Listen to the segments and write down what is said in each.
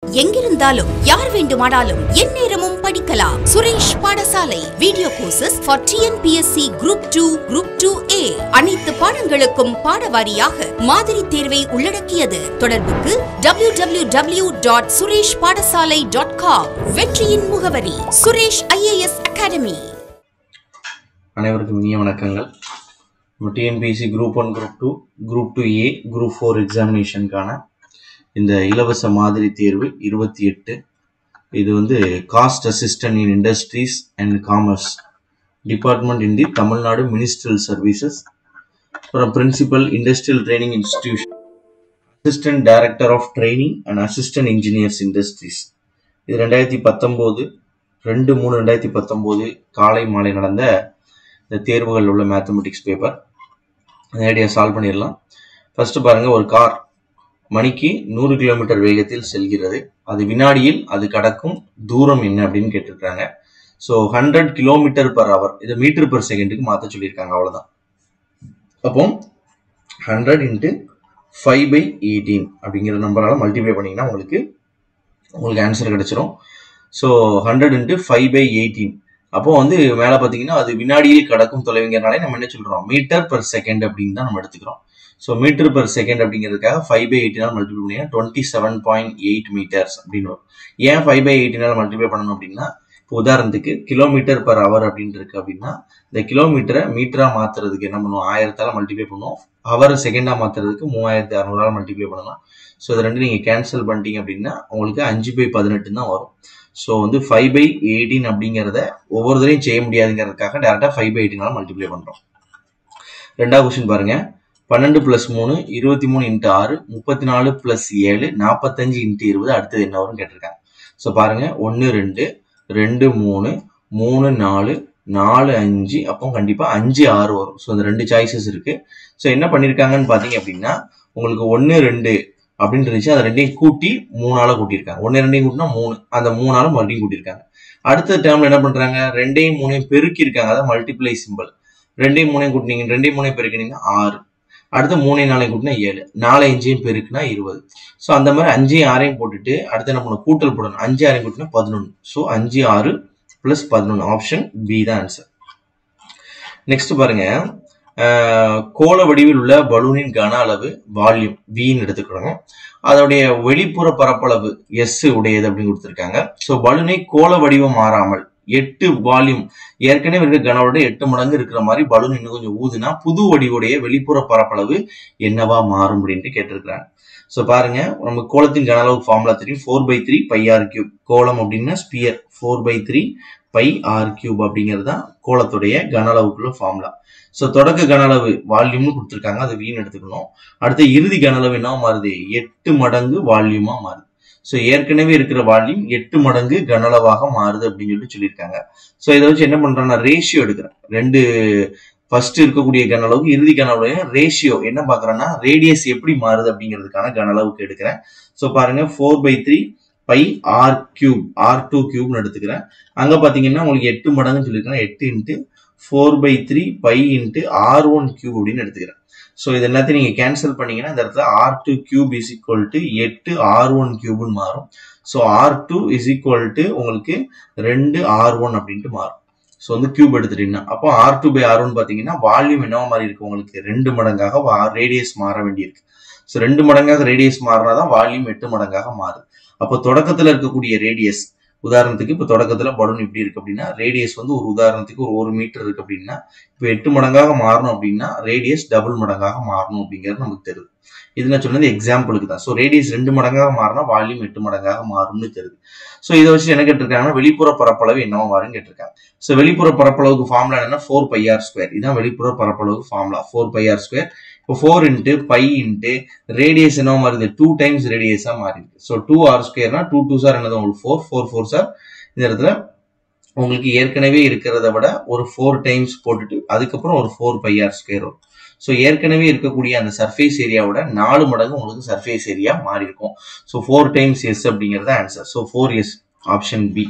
எங்கிருந்தாலும் யார் வேண்டுமானாலும் எந்நேரமும் படிக்கலாம் Suresh Padasalai video courses for TNPSC group two group two A அனைத்து பாடங்களுக்கும் பாடவாரியாக மாதிரி தேர்வை உள்ளடக்கியது தொடர்புக்கு W W W dot Suresh Padasalai dot com வெற்றியின் முகவரி சுரேஷ் ஐஏஎஸ் அகாடமி அனைவருக்கும் இனிய வணக்கங்கள் நம்ம TNPSC group one group two group two A group four எக்ஸாமினேஷனுக்கான இந்த இலவச மாதிரி தேர்வு இருபத்தி எட்டு இது வந்து cost assistant in industries and commerce department in the Tamil Nadu ministerial services அப்புறம் principal industrial training institution assistant director of training and assistant engineers industries இது ரெண்டாயிரத்தி பத்தொம்போது ரெண்டு மூணு ரெண்டாயிரத்தி பத்தொம்போது காலை மாலை நடந்த இந்த தேர்வுகளில் உள்ள மேத்தமெட்டிக்ஸ் பேப்பர் நேரடியாக சால்வ் பண்ணிடலாம் ஃபர்ஸ்ட் பாருங்க ஒரு கார் மணிக்கு நூறு கிலோமீட்டர் வேகத்தில் செல்கிறது அது வினாடியில் அது கடக்கும் தூரம் என்ன அப்படின்னு கேட்டிருக்காங்க so hundred kilometre per hour இதை மீட்டர் பர் செகண்டுக்கு மாற்ற சொல்லியிருக்காங்க அவ்வளோதான் அப்போ hundred into five by eighteen அப்படிங்கிற நம்பரால் மல்டிப்ளை பண்ணிங்கன்னா உங்களுக்கு உங்களுக்கு ஆன்சர் கிடைச்சிரும் so hundred into five by eighteen அப்போ வந்து மேலே பார்த்தீங்கன்னா அது வினாடியில் கடக்கும் தொலைவுங்கிறனாலே நம்ம என்ன சொல்கிறோம் மீட்டர் பர் செகண்ட் அப்படின்னு தான் நம்ம எடுத்துக்கிறோம் ஸோ மீட்டர் பர் செகண்ட் அப்படிங்கிறதுக்காக ஃபைவ் பை எயிட்டினால் மல்டிப்ளை பண்ணிங்கன்னா twenty seven point eight metres அப்படின்னு வரும் ஏன் ஃபைவ் பை எயிட்டினால் மல்டிப்ளை பண்ணணும் அப்படின்னா இப்போ உதாரணத்துக்கு கிலோமீட்டர் பர் ஹவர் அப்படின்னு இருக்கு அப்படின்னா இந்த கிலோமீட்டரை மீட்டராக மாற்றுறதுக்கு என்ன பண்ணுவோம் ஆயிரத்தால் மல்டிப்ளை பண்ணுவோம் ஹவர் செகண்டாக மாற்றுறதுக்கு மூவாயிரத்தி அறநூறால் மல்டிப்ளை பண்ணலாம் ஸோ இது ரெண்டு நீங்கள் கேன்சல் பண்ணிட்டீங்க அப்படின்னா உங்களுக்கு அஞ்சு பை பதினெட்டு தான் வரும் ஸோ வந்து ஃபைவ் பை எயிட்டீன் அப்படிங்கிறத ஒவ்வொரு தடையும் செய்ய முடியாதுங்கிறதுக்காக டேரெக்டாக ஃபைவ் பை எயிட்டீனால் மல்டிப்ளை பண்ணுறோம் ரெண்டாவது கொஸ்டின் பாருங்க பன்னெண்டு ப்ளஸ் மூணு இருபத்தி மூணு இன்ட்டு ஆறு முப்பத்தி நாலு ப்ளஸ் ஏழு நாற்பத்தஞ்சு இன்ட்டு இருபது அடுத்தது என்ன வரும்னு கேட்டிருக்காங்க ஸோ பாருங்க ஒன்று ரெண்டு ரெண்டு மூணு மூணு நாலு நாலு அஞ்சு அப்போ கண்டிப்பாக அஞ்சு ஆறு வரும் ஸோ இந்த ரெண்டு சாய்ஸஸ் இருக்கு ஸோ என்ன பண்ணியிருக்காங்கன்னு பார்த்தீங்க அப்படின்னா உங்களுக்கு ஒன்று ரெண்டு அப்படின்னு இருந்துச்சு அதை ரெண்டையும் கூட்டி மூணால கூட்டியிருக்காங்க ஒன்று ரெண்டையும் கூட்டினா மூணு அந்த மூணால மறுபடியும் கூட்டியிருக்காங்க அடுத்த டேர்ம்ல என்ன பண்றாங்க ரெண்டையும் மூணையும் பெருக்கி இருக்காங்க அதாவது மல்டிப்ளை சிம்பிள் ரெண்டையும் மூணையும் கூட்டினீங்க ரெண்டையும் மூணையும் பெருக்கினீங்கன்னா ஆறு அடுத்து மூணு நாளையும் கூட்டினா ஏழு நாலு அஞ்சையும் பெருக்குனா இருபது ஸோ அந்த மாதிரி அஞ்சையும் ஆறையும் போட்டுட்டு அடுத்து என்ன பண்ணணும் கூட்டல் போடணும் அஞ்சு ஆறையும் கூட்டினா பதினொன்று ஸோ அஞ்சு ஆறு பிளஸ் பதினொன்று ஆப்ஷன் பி தான் ஆன்சர் நெக்ஸ்ட் பாருங்க கோள வடிவில் உள்ள பலூனின் கன அளவு வால்யூம் வின்னு எடுத்துக்கிறோம் அதோடைய வெளிப்புற பரப்பளவு எஸ் உடையது அப்படின்னு கொடுத்துருக்காங்க ஸோ பலூனை கோள வடிவம் மாறாமல் எட்டு வால்யூம் ஏற்கனவே இருக்க கனவோட எட்டு மடங்கு இருக்கிற மாதிரி பலூன் இன்னும் கொஞ்சம் ஊதுனா புது வடிவுடைய வெளிப்புற பரப்பளவு என்னவா மாறும் அப்படின்ட்டு கேட்டிருக்கிறாங்க ஸோ பாருங்க நம்ம கோலத்தின் கன அளவு ஃபார்முலா தெரியும் four by three by R cube கோலம் அப்படின்னா sphere four by three by R cube அப்படிங்கிறது தான் கோலத்துடைய கன அளவுக்குள்ள ஃபார்முலா ஸோ தொடக்க கன அளவு வால்யூம்னு கொடுத்துருக்காங்க அது வீண் எடுத்துக்கணும் அடுத்த இறுதி கன அளவு என்ன மாறுது எட்டு மடங்கு வால்யூமா மாறுது ஸோ ஏற்கனவே இருக்கிற வால்யூம் எட்டு மடங்கு கனளவாக மாறுது அப்படின்னு சொல்லிட்டு சொல்லியிருக்காங்க ஸோ இதை வச்சு என்ன பண்றேன்னா ரேஷியோ எடுக்கிறேன் ரெண்டு ஃபர்ஸ்ட் இருக்கக்கூடிய கன அளவுக்கு இறுதி கன அளவு ரேஷியோ என்ன பார்க்குறேன்னா ரேடியஸ் எப்படி மாறுது அப்படிங்கிறதுக்கான கன அளவுக்கு எடுக்கிறேன் ஸோ பாருங்க four by three by R cube R two கியூப்னு எடுத்துக்கிறேன் அங்கே பார்த்தீங்கன்னா உங்களுக்கு எட்டு மடங்குன்னு சொல்லியிருக்கேன் எட்டு into four by three by into R one cube அப்படின்னு எடுத்துக்கிறேன் ஸோ இது எல்லாத்தையும் நீங்கள் கேன்சல் பண்ணீங்கன்னா இந்த இடத்துல R two cube is equal to எட்டு ஆர் ஒன் கியூப்னு மாறும் so R two is equal to உங்களுக்கு ரெண்டு ஆர் ஒன் அப்படின்ட்டு மாறும் ஸோ வந்து கியூப் எடுத்துட்டீங்கன்னா அப்போ R two by R one பார்த்தீங்கன்னா வால்யூம் என்னவா மாதிரி இருக்கு உங்களுக்கு ரெண்டு மடங்காக ரேடியஸ் மாற வேண்டியிருக்கு ஸோ ரெண்டு மடங்காக ரேடியஸ் மாறினா தான் வால்யூம் எட்டு மடங்காக மாறுது அப்போ தொடக்கத்தில் இருக்கக்கூடிய ரேடியஸ் உதாரணத்துக்கு இப்போ தொடக்கத்தில் பலூன் இப்படி இருக்கு அப்படின்னா ரேடியஸ் வந்து ஒரு உதாரணத்துக்கு ஒரு ஒரு மீட்டர் இருக்கு அப்படின்னா இப்போ எட்டு மடங்காக மாறணும் அப்படின்னா ரேடியஸ் டபுள் மடங்காக மாறணும் அப்படிங்கிறது நமக்கு தெரியுது இது நான் சொன்னது எக்ஸாம்பிளுக்கு தான் ஸோ ரேடியஸ் ரெண்டு மடங்காக மாறினா வால்யூம் எட்டு மடங்காக மாறும்னு தெரியுது ஸோ இதை வச்சு என்ன கேட்டிருக்காங்கன்னா வெளிப்புற பரப்பளவு என்னவா மாறும் கேட்டிருக்காங்க ஸோ வெளிப்புற பரப்பளவுக்கு ஃபார்முலா என்னன்னா ஃபோர் பை ஆர் ஸ்கொயர் இதான் வெளிப்புற பரப்பளவுக்கு formula four by R square இப்போ four into by into radius என்ன மாறுது டூ டைம்ஸ் ரேடியஸாக மாறி இருக்கு ஸோ டூ ஆர் ஸ்கொயர்னா டூ டூ சார் என்னது உங்களுக்கு ஃபோர் ஃபோர் ஃபோர் சார் இந்த இடத்துல உங்களுக்கு ஏற்கனவே இருக்கிறத விட ஒரு ஃபோர் டைம்ஸ் போட்டுட்டு அதுக்கப்புறம் ஒரு ஃபோர் பை ஆர் ஸ்கொயர் வரும் ஸோ ஏற்கனவே இருக்கக்கூடிய அந்த சர்ஃபேஸ் ஏரியாவோட நாலு மடங்கு உங்களுக்கு சர்ஃபேஸ் ஏரியா மாறி இருக்கும் ஸோ ஃபோர் டைம்ஸ் எஸ் அப்படிங்கிறது answer so four S option B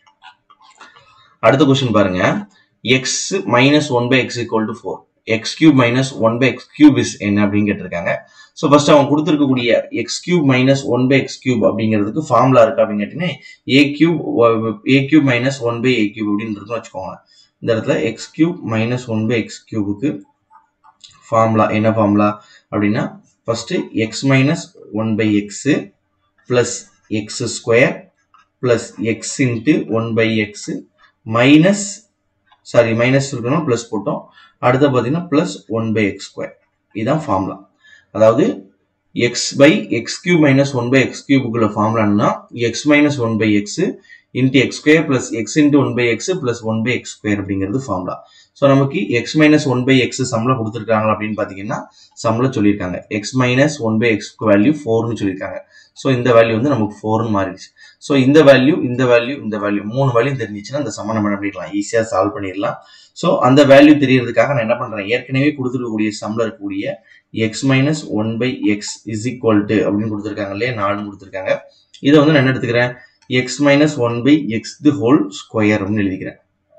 அடுத்த கொஸ்டின் பாருங்க X minus one by X equal to four X cube minus one by X cube is என்ன அப்படின்னு கேட்டிருக்காங்க ஸோ ஃபர்ஸ்ட் அவன் கொடுத்துருக்கக்கூடிய X cube minus one by X cube அப்படிங்கிறதுக்கு formula இருக்கு அப்படின்னு கேட்டீங்கன்னா A cube A cube minus one by A cube அப்படின்னு இருக்குன்னு வச்சுக்கோங்க இந்த இடத்துல X cube minus one by X கியூபுக்கு ஃபார்முலா என்ன ஃபார்முலா அப்படின்னா first X minus one by X plus X square plus X into one by X minus sorry minus இருக்கணும் plus போட்டோம் அடுத்து பார்த்தீங்கன்னா plus one by X square இதுதான் formula அதாவது X by X cube minus one by X கியூபுக்குள்ள ஃபார்முலான்னா X minus one by X into X square plus X into one by X plus one by X square அப்படிங்கிறது formula so நமக்கு X minus one by X சம்மில் கொடுத்துருக்காங்க அப்படின்னு பார்த்தீங்கன்னா சம்மில் சொல்லியிருக்காங்க X minus one by X value ஃபோர்னு சொல்லியிருக்காங்க ஸோ இந்த வேல்யூ வந்து நமக்கு ஃபோர்னு மாறிடுச்சு ஸோ இந்த வேல்யூ இந்த வேல்யூ இந்த வேல்யூ மூணு வேல்யூ தெரிஞ்சிச்சுன்னா அந்த சம்ம நம்ம என்ன பண்ணிடலாம் ஈஸியாக சால்வ் பண்ணிடலாம் ஸோ அந்த வேல்யூ தெரியறதுக்காக நான் என்ன பண்ணுறேன் ஏற்கனவே கொடுத்துருக்கக்கூடிய சம்மில் இருக்கக்கூடிய X minus one by X is equal to அப்படின்னு கொடுத்துருக்காங்க இல்லையா நாலுன்னு கொடுத்துருக்காங்க இதை வந்து நான் என்ன எடுத்துக்கிறேன் X minus one by X the whole square அப்படின்னு எழுதிக்கிறேன்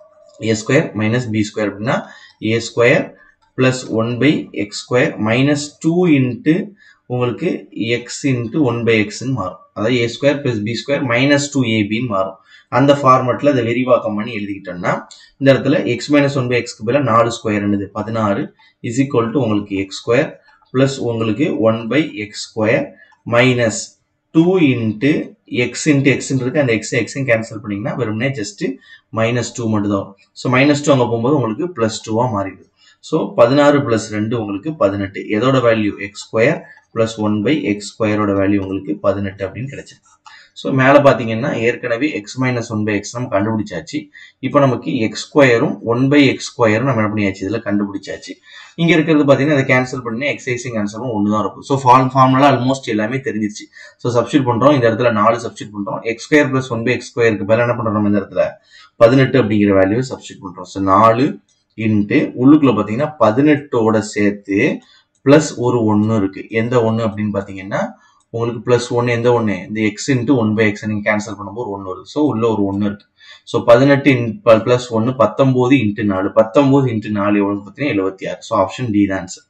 A square minus B square அப்படின்னா A square plus one by X square minus two into உங்களுக்கு எக்ஸ் இன்ட்டு ஒன் பை எக்ஸ்ன்னு மாறும் அதாவது A square plus B square minus two ஏபின்னு மாறும் அந்த ஃபார்மெட்டில் அதை விரிவாக்கம் பண்ணி எழுதிக்கிட்டோம்னா இந்த இடத்துல எக்ஸ் மைனஸ் ஒன் பை எக்ஸ்க்கு பதிலாக நாலு ஸ்கொயர் என்னது பதினாறு இஸ் ஈக்குவல் டு உங்களுக்கு எக்ஸ் ஸ்கொயர் ப்ளஸ் உங்களுக்கு one by X square minus two into X into எக்ஸ்ன்னு இருக்கு அந்த எக்ஸ் எக்ஸையும் கேன்சல் பண்ணிங்கன்னா வெறுமனே ஜஸ்ட் மைனஸ் டூ மட்டும் தான் ஸோ மைனஸ் டூ அங்கே போகும்போது உங்களுக்கு ப்ளஸ் டூவாக மாறிடுது ஸோ பதினாறு ப்ளஸ் ரெண்டு உங்களுக்கு பதினெட்டு எதோட value X square plus one by X ஸ்கொயரோட வேல்யூ உங்களுக்கு பதினெட்டு அப்படின்னு கிடைச்சிருக்கு ஸோ மேலே பார்த்தீங்கன்னா ஏற்கனவே X minus one by X நம்ம கண்டுபிடிச்சாச்சு இப்போ நமக்கு எக்ஸ் ஸ்கொயரும் ஒன் பை எக்ஸ் ஸ்கொயரும் நம்ம என்ன பண்ணியாச்சு இதில் கண்டுபிடிச்சாச்சு இங்கே இருக்கிறது பார்த்தீங்கன்னா அதை கேன்சல் பண்ணி எக்ஸைஸிங் ஆன்சரும் ஒன்று தான் இருக்கும் ஸோ ஃபார்ம் ஃபார்முலா ஆல்மோஸ்ட் எல்லாமே தெரிஞ்சிருச்சு ஸோ சப்ஸ்டியூட் பண்ணுறோம் இந்த இடத்துல நாலு சப்ஸ்டியூட் பண்ணுறோம் X square plus one by X ஸ்கொயருக்கு பேர் என்ன பண்ணுறோம் இந்த இடத்துல பதினெட்டு அப்படிங்கிற வேல்யூவை சப்ஸ்டியூட் பண்ணுறோம் ஸோ நாலு இன்ட்டு உள்ளுக்குள்ள பார்த்தீங்கன்னா பதினெட்டோட சேர்த்து ப்ளஸ் ஒரு ஒன்று இருக்கு எந்த ஒன்று அப்படின்னு பார்த்தீங்கன்னா உங்களுக்கு ப்ளஸ் ஒன்று எந்த ஒன்று இந்த X into one by X நீங்கள் கேன்சல் பண்ணும்போது ஒன்று வருது ஸோ உள்ள ஒரு ஒன்று இருக்கு ஸோ பதினெட்டு இன் ப்ளஸ் ஒன்று பத்தொம்போது இன்ட்டு நாலு பத்தொம்போது இன்ட்டு நாலு எவ்வளோ பார்த்தீங்கன்னா எழுபத்தி ஆறு ஸோ ஆப்ஷன் டி தான் ஆன்சர்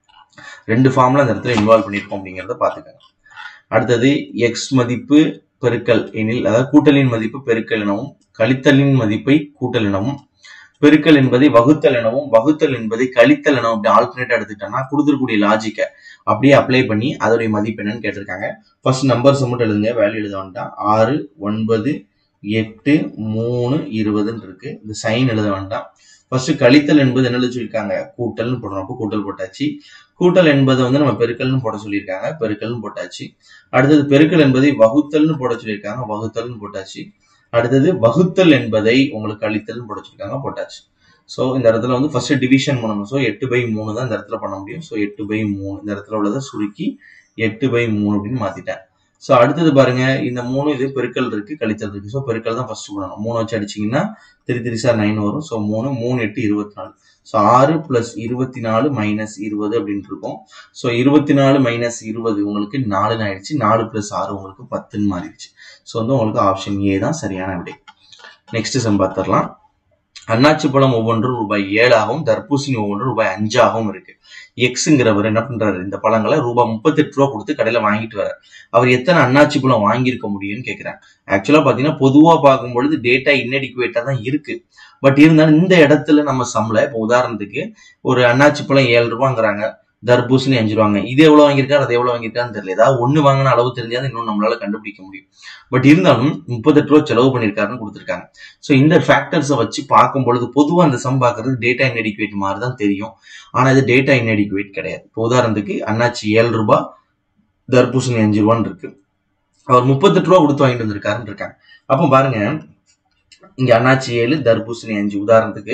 ரெண்டு ஃபார்ம்ல அந்த இடத்துல இன்வால்வ் பண்ணியிருக்கோம் அப்படிங்கிறத பார்த்துக்கோங்க அடுத்தது எக்ஸ் மதிப்பு பெருக்கல் எனில் அதாவது கூட்டலின் மதிப்பு பெருக்கல் எனவும் கழித்தலின் மதிப்பை கூட்டல் எனவும் பெருக்கல் என்பதை வகுத்தல் எனவும் வகுத்தல் என்பதை கழித்தல் எனவும் அப்படி ஆல்டர்னேட் எடுத்துக்கிட்டோம்னா கொடுத்துருக்கூடிய லாஜிக்கை அப்படியே அப்ளை பண்ணி அதோடைய மதிப்பு என்னன்னு கேட்டிருக்காங்க ஃபர்ஸ்ட் நம்பர்ஸ் மட்டும் எழுதுங்க வேல்யூ எழுத வேண்டாம் ஆறு ஒன்பது எட்டு மூணு இருபதுன்னு இருக்கு இந்த சைன் எழுத வேண்டாம் ஃபர்ஸ்ட் கழித்தல் என்பது என்ன எழுத சொல்லியிருக்காங்க கூட்டல்னு போடணும் அப்போ கூட்டல் போட்டாச்சு கூட்டல் என்பதை வந்து நம்ம பெருக்கல்னு போட சொல்லியிருக்காங்க பெருக்கல்னு போட்டாச்சு அடுத்தது பெருக்கல் என்பதை வகுத்தல்னு போட சொல்லியிருக்காங்க வகுத்தல்னு போட்டாச்சு அடுத்தது வகுத்தல் என்பதை உங்களுக்கு கழித்தல்னு போட சொல்லியிருக்காங்க போட்டாச்சு ஸோ இந்த இடத்துல வந்து ஃபர்ஸ்ட் டிவிஷன் பண்ணணும் ஸோ எட்டு பை மூணு தான் இந்த இடத்துல பண்ண முடியும் ஸோ எட்டு பை மூணு இந்த இடத்துல உள்ளதை சுருக்கி எட்டு பை மூணு அப்படின்னு மாத்திட்டேன் ஸோ அடுத்தது பாருங்க இந்த மூணு இது பெருக்கல் இருக்கு கழித்தல் இருக்கு ஸோ பெருக்கல் தான் ஃபர்ஸ்ட் பண்ணணும் மூணு வச்சு அடிச்சிங்கன்னா த்ரீ த்ரீ சார் நைன் வரும் ஸோ மூணு மூணு எட்டு இருபத்தி நாலு ஸோ ஆறு பிளஸ் இருபத்தி நாலு மைனஸ் இருபது அப்படின்ட்டு இருக்கும் ஸோ இருபத்தி நாலு மைனஸ் இருபது உங்களுக்கு நாலுன்னு ஆயிடுச்சு நாலு பிளஸ் ஆறு உங்களுக்கு பத்துன்னு மாறிடுச்சு ஸோ வந்து உங்களுக்கு ஆப்ஷன் ஏ தான் சரியான விடை நெக்ஸ்ட் சம் பார்த்துடலாம் அன்னாச்சி பழம் ஒவ்வொன்றும் ரூபாய் ஏழாகவும் தர்பூசணி ஒவ்வொன்றும் ரூபாய் அஞ்சாகவும் இருக்கு எக்ஸுங்கிறவர் என்ன பண்றாரு இந்த பழங்களை ரூபாய் முப்பத்தெட்டு ரூபா கொடுத்து கடையில வாங்கிட்டு வர அவர் எத்தனை அன்னாச்சி பழம் வாங்கியிருக்க முடியும்னு கேட்கிறாங்க ஆக்சுவலா பாத்தீங்கன்னா பொதுவா பார்க்கும் பொழுது டேட்டா இன்னடிக்குவேட்டா தான் இருக்கு பட் இருந்தாலும் இந்த இடத்துல நம்ம சம்ல இப்போ உதாரணத்துக்கு ஒரு அன்னாச்சி பழம் ஏழு ரூபாங்கிறாங்க தர்பூசணி அஞ்சு ரூபாங்க இது எவ்வளவு வாங்கியிருக்காரு அது எவ்வளவு வாங்கியிருக்கான்னு தெரியல ஏதாவது ஒண்ணு வாங்கின அளவு தெரிஞ்சாதான் இன்னும் நம்மளால கண்டுபிடிக்க முடியும் பட் இருந்தாலும் முப்பத்தெட்டு ரூபா செலவு பண்ணியிருக்காருன்னு கொடுத்துருக்காங்க ஸோ இந்த ஃபேக்டர்ஸை வச்சு பார்க்கும் பொழுது பொதுவாக அந்த சம் பார்க்கறது டேட்டா இன்எடிக்குவேட் மாதிரி தான் தெரியும் ஆனால் இது டேட்டா இன்எடிக்குவேட் கிடையாது இப்போ உதாரணத்துக்கு அண்ணாச்சி ஏழு ரூபாய் தர்பூசணி அஞ்சு ரூபான்னு இருக்கு அவர் முப்பத்தெட்டு ரூபா கொடுத்து வாங்கிட்டு வந்திருக்காருன்னு இருக்காங்க அப்போ பாருங்க இங்க அண்ணாச்சி ஏழு தர்பூசணி அஞ்சு உதாரணத்துக்கு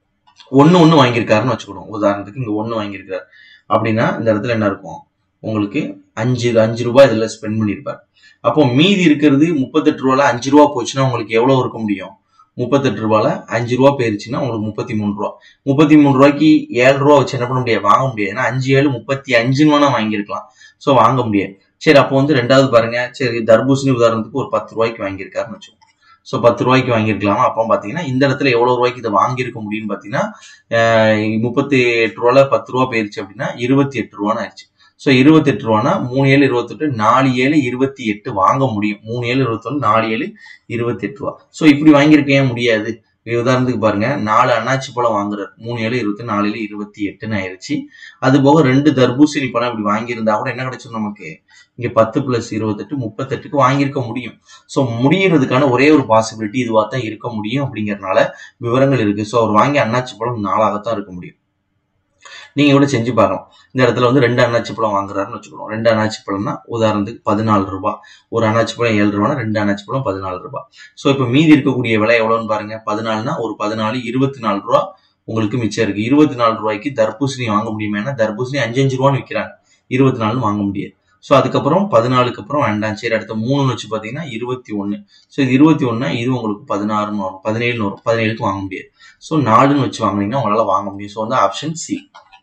ஒன்று ஒன்று வாங்கியிருக்காருன்னு வச்சுக்கணும் உதாரணத்துக்கு இங்க ஒன்று வாங்கியிருக்காரு அப்படின்னா இந்த இடத்துல என்ன இருக்கும் உங்களுக்கு அஞ்சு அஞ்சு ரூபாய் இதில் ஸ்பெண்ட் பண்ணியிருப்பார் அப்போ மீதி இருக்கிறது முப்பத்தெட்டு ரூபால அஞ்சு ரூபா போச்சுன்னா உங்களுக்கு எவ்வளோ இருக்க முடியும் முப்பத்தெட்டு ரூபால அஞ்சு ரூபா போயிருச்சுன்னா உங்களுக்கு முப்பத்தி மூணு ரூபா முப்பத்தி மூணு ரூபாய்க்கு ஏழு ரூபா வச்சு என்ன பண்ண முடியாது வாங்க முடியாது ஏன்னா அஞ்சு ஏழு முப்பத்தி அஞ்சுன்னு வேணா வாங்கியிருக்கலாம் ஸோ வாங்க முடியாது சரி அப்போ வந்து ரெண்டாவது பாருங்க சரி தர்பூசணி உதாரணத்துக்கு ஒரு பத்து ரூபாய்க்கு வாங்கியிருக்காருன்னு வச்சுக்கோங்க ஸோ பத்து ரூபாய்க்கு வாங்கியிருக்கலாமா அப்போ பார்த்தீங்கன்னா இந்த இடத்துல எவ்வளோ ரூபாய்க்கு இதை வாங்கியிருக்க முடியும்னு பார்த்தீங்கன்னா முப்பத்தி எட்டு ரூபால பத்து ரூபா போயிருச்சு அப்படின்னா இருபத்தி எட்டு ரூபான்னு ஆயிடுச்சு ஸோ இருபத்தெட்டு ரூபானா மூணு ஏழு இருபத்தெட்டு நாலு ஏழு இருபத்தி எட்டு வாங்க முடியும் மூணு ஏழு இருபத்தொன்று நாலு ஏழு இருபத்தெட்டு ரூபா ஸோ இப்படி வாங்கியிருக்கவே முடியாது உதாரணத்துக்கு பாருங்க நாலு அண்ணாச்சி பழம் வாங்குறாரு மூணு ஏழு இருபத்தி நாலு ஏழு இருபத்தி எட்டுன்னு ஆயிருச்சு அது போக ரெண்டு தர்பூசணி பழம் இப்படி வாங்கியிருந்தா கூட என்ன கிடைச்சிடும் நமக்கு இங்க பத்து பிளஸ் இருபத்தெட்டு முப்பத்தெட்டுக்கு வாங்கியிருக்க முடியும் ஸோ முடியறதுக்கான ஒரே ஒரு பாசிபிலிட்டி இதுவாக தான் இருக்க முடியும் அப்படிங்கறதுனால விவரங்கள் இருக்கு ஸோ அவர் வாங்கி அண்ணாச்சி பழம் நாளாகத்தான் இருக்க முடியும் நீங்க கூட செஞ்சு பார்க்கலாம் இந்த இடத்துல வந்து ரெண்டு அண்ணாச்சி பழம் வாங்குறாருன்னு வச்சுக்கணும் ரெண்டு அண்ணாச்சி பழம்னா உதாரணத்துக்கு பதினாலு ரூபாய் ஒரு அண்ணாச்சி பழம் ஏழு ரூபானா ரெண்டு அண்ணாச்சி பழம் பதினாலு ரூபாய் ஸோ இப்போ மீதி இருக்கக்கூடிய விலை எவ்வளோன்னு பாருங்க பதினாலுனா ஒரு பதினாலு இருபத்தி நாலு ரூபா உங்களுக்கு மிச்சம் இருக்கு இருபத்தி நாலு ரூபாய்க்கு தர்பூசணி வாங்க முடியுமா தர்பூசணி அஞ்சு அஞ்சு ரூபான்னு விற்கிறாங்க இருபத்தி நாலு வாங்க முடியாது ஸோ அதுக்கப்புறம் பதினாலுக்கு அப்புறம் வேண்டாம் சரி அடுத்த மூணுன்னு வச்சு பார்த்தீங்கன்னா இருபத்தி ஒன்று ஸோ இது இருபத்தி ஒன்றா இது உங்களுக்கு பதினாறுன்னு வரும் பதினேழுன்னு வரும் பதினேழுக்கு வாங்க முடியாது ஸோ நாலுன்னு வச்சு வாங்கினீங்கன்னா உங்களால் வாங்க முடியும் ஸோ வந்து ஆப்ஷன் சி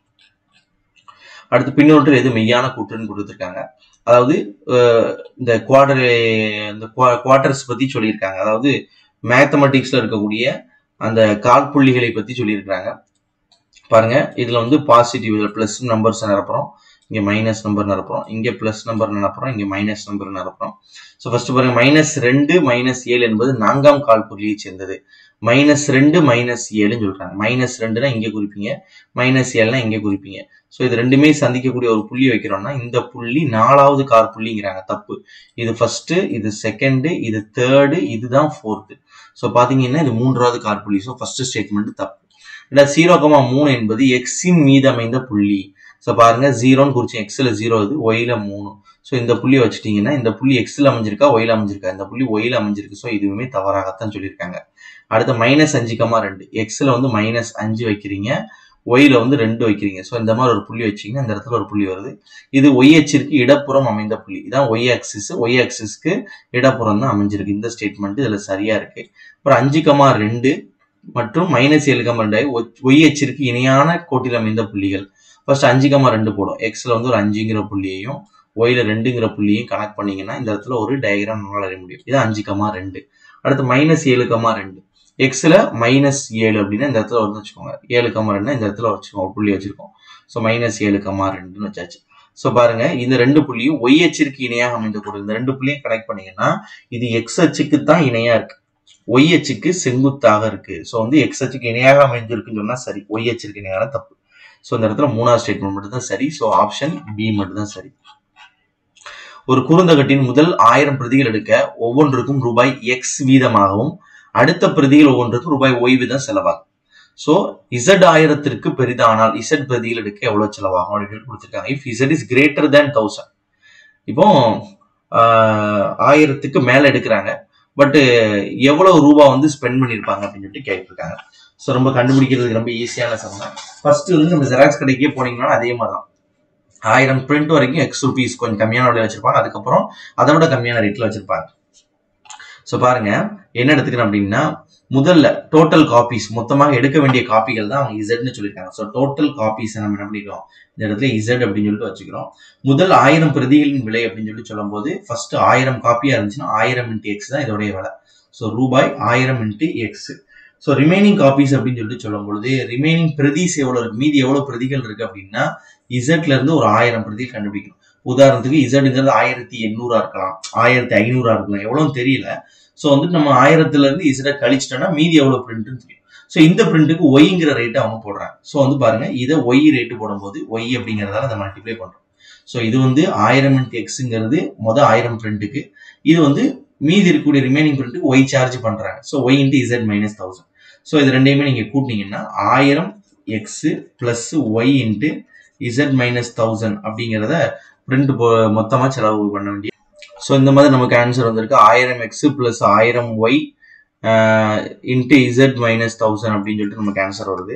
அடுத்து பின்னொன்று எது மெய்யான கூற்றுன்னு கொடுத்துருக்காங்க அதாவது இந்த குவார்டர் இந்த குவார்டர்ஸ் பத்தி சொல்லியிருக்காங்க அதாவது மேத்தமெட்டிக்ஸ்ல இருக்கக்கூடிய அந்த கால்புள்ளிகளை பத்தி சொல்லியிருக்காங்க பாருங்க இதுல வந்து பாசிட்டிவ் பிளஸ் நம்பர்ஸ் நிரப்புறோம் இங்க மைனஸ் நம்பர் நிரப்புறோம் இங்க பிளஸ் நம்பர் நிரப்புறோம் இங்க மைனஸ் நம்பர் நிரப்புறோம் ஸோ ஃபர்ஸ்ட் பாருங்க மைனஸ் ரெண்டு மைனஸ் ஏழு என்பது நான்காம் கால்புள்ளியை சேர்ந்தது மைனஸ் ரெண்டு மைனஸ் ஏழுன்னு சொல்றாங்க மைனஸ் ரெண்டுனா இங்க குறிப்பீங்க மைனஸ் ஏழுனா இங்க குறிப்பீங்க ஸோ இது ரெண்டுமே சந்திக்கக்கூடிய ஒரு புள்ளி வைக்கிறோம்னா இந்த புள்ளி நாலாவது கார் புள்ளிங்கிறாங்க தப்பு இது ஃபர்ஸ்ட் இது செகண்டு இது தேர்டு இதுதான் ஃபோர்த்து ஸோ பாத்தீங்கன்னா இது மூன்றாவது கார் புள்ளி ஸோ ஃபர்ஸ்ட் ஸ்டேட்மெண்ட் தப்பு ரெண்டாவது ஜீரோ கமா மூணு என்பது எக்ஸின் மீது அமைந்த புள்ளி ஸோ பாருங்க ஜீரோன்னு குறிச்சு எக்ஸ்ல ஜீரோ இது ஒயில மூணு ஸோ இந்த புள்ளி வச்சுட்டீங்கன்னா இந்த புள்ளி எக்ஸ்ல அமைஞ்சிருக்கா ஒயில அமைஞ்சிருக்கா இந்த புள்ளி ஒயில அமைஞ்சிருக்கு ஸோ இதுவுமே தவறாகத்தான் சொல்லியிருக்காங்க அடுத்து மைனஸ் அஞ்சு கமா ரெண்டு எக்ஸ்ல வந்து மைனஸ் அஞ்சு வைக்கிறீங்க ஒய்ல வந்து ரெண்டு வைக்கிறீங்க ஸோ இந்த மாதிரி ஒரு புள்ளி வச்சீங்கன்னா இந்த இடத்துல ஒரு புள்ளி வருது இது ஒய் அச்சிற்கு இடப்புறம் அமைந்த புள்ளி இதான் ஒய் ஆக்சிஸ் ஒய் ஆக்சிஸ்க்கு இடப்புறம் தான் அமைஞ்சிருக்கு இந்த ஸ்டேட்மெண்ட் இதுல சரியா இருக்கு அப்புறம் அஞ்சு கமா ரெண்டு மற்றும் மைனஸ் ஏழு கமா ரெண்டு ஒய் அச்சிற்கு இணையான கோட்டில் அமைந்த புள்ளிகள் ஃபர்ஸ்ட் அஞ்சு கமா ரெண்டு போடும் எக்ஸ்ல வந்து ஒரு அஞ்சுங்கிற புள்ளியையும் ஒய்ல ரெண்டுங்கிற புள்ளியையும் கனெக்ட் பண்ணீங்கன்னா இந்த இடத்துல ஒரு டயக்ராம் நம்மளால வரைய முடியும் இது அஞ்சு கமா ரெண்டு அடுத்து மைனஸ் ஏழு கமா ரெண்டு எக்ஸ்ல மைனஸ் ஏழு அப்படின்னா இந்த இடத்துல வந்து வச்சுக்கோங்க ஏழு கமா ரெண்டு இந்த இடத்துல வச்சுக்கோங்க புள்ளி வச்சிருக்கோம் ஸோ மைனஸ் ஏழு கமா ரெண்டுன்னு வச்சாச்சு ஸோ பாருங்க இந்த ரெண்டு புள்ளியும் ஒய் அச்சிற்கு இணையாக அமைந்த கூடிய இந்த ரெண்டு புள்ளியும் கனெக்ட் பண்ணீங்கன்னா இது எக்ஸ் அச்சுக்கு தான் இணையா இருக்கு ஒய் அச்சுக்கு செங்குத்தாக இருக்கு ஸோ வந்து எக்ஸ் அச்சுக்கு இணையாக அமைஞ்சிருக்குன்னு சொன்னா சரி ஒய் அச்சிற்கு இணையான தப்பு ஸோ இந்த இடத்துல மூணாவது ஸ்டேட்மெண்ட் மட்டும் தான் சரி ஸோ ஆப்ஷன் பி மட்டும் தான் சரி ஒரு குறுந்தகட்டின் முதல் ஆயிரம் பிரதிகள் எடுக்க ஒவ்வொன்றுக்கும் ரூபாய் எக்ஸ் வீதமாகவும் அடுத்த பிரதிகள் ஒவ்வொன்றுக்கும் ரூபாய் ஒய் வீதம் செலவாகும் ஸோ இசட் ஆயிரத்திற்கு பெரிதானால் இசட் பிரதிகள் எடுக்க எவ்வளவு செலவாகும் அப்படின்னு கொடுத்துருக்காங்க if Z is greater than thousand இப்போ ஆயிரத்துக்கு மேல எடுக்கிறாங்க பட் எவ்வளவு ரூபா வந்து ஸ்பெண்ட் பண்ணியிருப்பாங்க அப்படின்னு சொல்லிட்டு கேட்டிருக்காங்க ஸோ ரொம்ப கண்டுபிடிக்கிறதுக்கு ரொம்ப ஈஸியான சமயம் ஃபர்ஸ்ட் வந்து நம்ம ஜெராக்ஸ் கடைக்கே போனீங்கன்னா அதே மாதிரி தான் ஆயிரம் பிரிண்ட் வரைக்கும் எக்ஸ் ருபீஸ் கொஞ்சம் கம்மியான விலையில வச்சிருப்பாங்க அதுக்கப்புறம் அதை விட கம்மியான ரேட்ல வச்சிருப்பாங்க ஸோ பாருங்க என்ன எடுத்துக்கிறேன் அப்படின்னா முதல்ல டோட்டல் காப்பீஸ் மொத்தமாக எடுக்க வேண்டிய காப்பிகள் தான் அவங்க இசட்னு சொல்லியிருக்காங்க ஸோ டோட்டல் காப்பீஸ் நம்ம என்ன பண்ணிக்கிறோம் இந்த இடத்துல இசட் அப்படின்னு சொல்லிட்டு வச்சுக்கிறோம் முதல் ஆயிரம் பிரதிகளின் விலை அப்படின்னு சொல்லி சொல்லும்போது ஃபர்ஸ்ட் ஆயிரம் காப்பியா இருந்துச்சுன்னா ஆயிரம் இன்ட்டு எக்ஸ் தான் இதோடைய விலை ஸோ ரூபாய் ஆயிரம் into X so remaining copies அப்படின்னு சொல்லிட்டு சொல்லும் பொழுது ரிமைனிங் பிரதிஸ் எவ்வளவு இருக்கு மீதி எவ்வளவு பிரதிகள் இருக்கு அப்படின்னா இசட்ல இருந்து ஒரு ஆயிரம் பிரதிகள் கண்டுபிடிக்கணும் உதாரணத்துக்கு இசட்ங்கிறது ஆயிரத்தி எண்ணூறா இருக்கலாம் ஆயிரத்தி ஐநூறா இருக்கலாம் எவ்வளோன்னு தெரியல ஸோ வந்துட்டு நம்ம ஆயிரத்துல இருந்து இசட கழிச்சிட்டோம்னா மீதி எவ்வளவு பிரிண்ட்னு தெரியும் ஸோ இந்த பிரிண்ட்டுக்கு ஒய்ங்கிற ரேட்டை அவங்க போடுறாங்க ஸோ வந்து பாருங்க இதை ஒய் ரேட்டு போடும்போது ஒய் அப்படிங்கிறதால அதை மல்டிப்ளை பண்றோம் ஸோ இது வந்து ஆயிரம் இன்ட்டு எக்ஸுங்கிறது மொதல் ஆயிரம் பிரிண்ட்டுக்கு இது வந்து மீதி இருக்கக்கூடிய ரிமைனிங் பிரிண்ட்டுக்கு ஒய் சார்ஜ் பண்றாங்க so Y into Z minus thousand so இது ரெண்டையுமே நீங்க கூட்டினீங்கன்னா ஆயிரம் X plus Y into Z minus thousand அப்படிங்கிறத பிரிண்ட் மொத்தமாக செலவு பண்ண வேண்டிய ஸோ இந்த மாதிரி நமக்கு ஆன்சர் வந்திருக்கு ஆயிரம் எக்ஸ் பிளஸ் ஆயிரம் Y into Z minus thousand அப்படின்னு சொல்லிட்டு நமக்கு ஆன்சர் வருது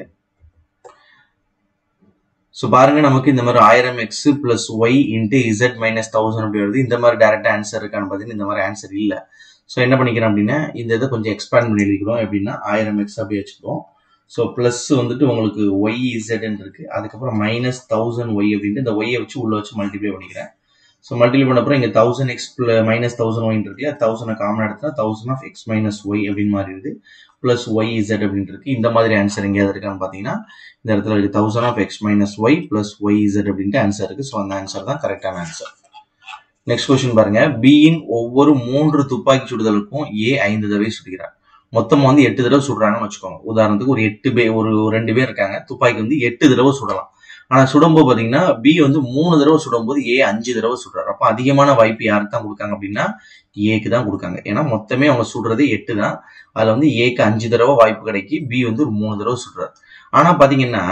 ஸோ பாருங்க நமக்கு இந்த மாதிரி ஆயிரம் X plus Y into Z minus thousand அப்படி வருது இந்த மாதிரி டேரக்டா ஆன்சர் இருக்கான்னு பார்த்தீங்கன்னா இந்த மாதிரி ஆன்சர் இல்லை ஸோ என்ன பண்ணிக்கிறேன் அப்படின்னா இந்த இதை கொஞ்சம் எக்ஸ்பேண்ட் பண்ணி எழுதிக்கிறோம் எப்படின்னா ஆயிரம் எக்ஸ் அப்படி வச்சுக்கிறோம் ஸோ ப்ளஸ் வந்துட்டு உங்களுக்கு ஒய் இசட்னு இருக்கு அதுக்கப்புறம் மைனஸ் தௌசண்ட் ஒய் அப்படின்ட்டு இந்த ஒய்யை வச்சு உள்ள வச்சு மல்டிப்ளை பண்ணிக்கிறேன் ஸோ மல்டிப்ளை பண்ண அப்புறம் இங்கே தௌசண்ட் எக்ஸ் மைனஸ் தௌசண்ட் ஒயின் இருக்கு இல்லையா தௌசண்ட் காமன் எடுத்தா thousand of X minus Y அப்படின்னு மாறிடுது ப்ளஸ் ஒய் இசட் அப்படின்னு இருக்கு இந்த மாதிரி ஆன்சர் எங்கேயாவது இருக்கான்னு பார்த்தீங்கன்னா இந்த இடத்துல இருக்கு thousand of X minus Y plus Y Z அப்படின்ட்டு ஆன்சர் இருக்கு ஸோ அந்த ஆன்சர் தான் கரெக்டான ஆன்சர் நெக்ஸ்ட் கொஸ்டின் பாருங்க பியின் ஒவ்வொரு மூன்று துப்பாக்கி சுடுதலுக்கும் ஏ ஐந்து தடவை சுடுகிறார் மொத்தமா வந்து எட்டு தடவை சுடுறாங்கன்னு வச்சுக்கோங்க உதாரணத்துக்கு ஒரு எட்டு பேர் ஒரு ரெண்டு பேர் இருக்காங்க துப்பாக்கி வந்து எட்டு தடவை சுடலாம் ஆனா சுடும்போது பாத்தீங்கன்னா பி வந்து மூணு தடவை சுடும்போது ஏ அஞ்சு தடவை சுடுறாரு அப்ப அதிகமான வாய்ப்பு யாருக்கு தான் கொடுக்காங்க அப்படின்னா ஏக்கு தான் கொடுக்காங்க ஏன்னா மொத்தமே அவங்க சுடுறது எட்டு தான் அதுல வந்து ஏக்கு அஞ்சு தடவை வாய்ப்பு கிடைக்கி பி வந்து ஒரு மூணு தடவை சுடுறாரு ஆனா பாத்தீங்கன்னா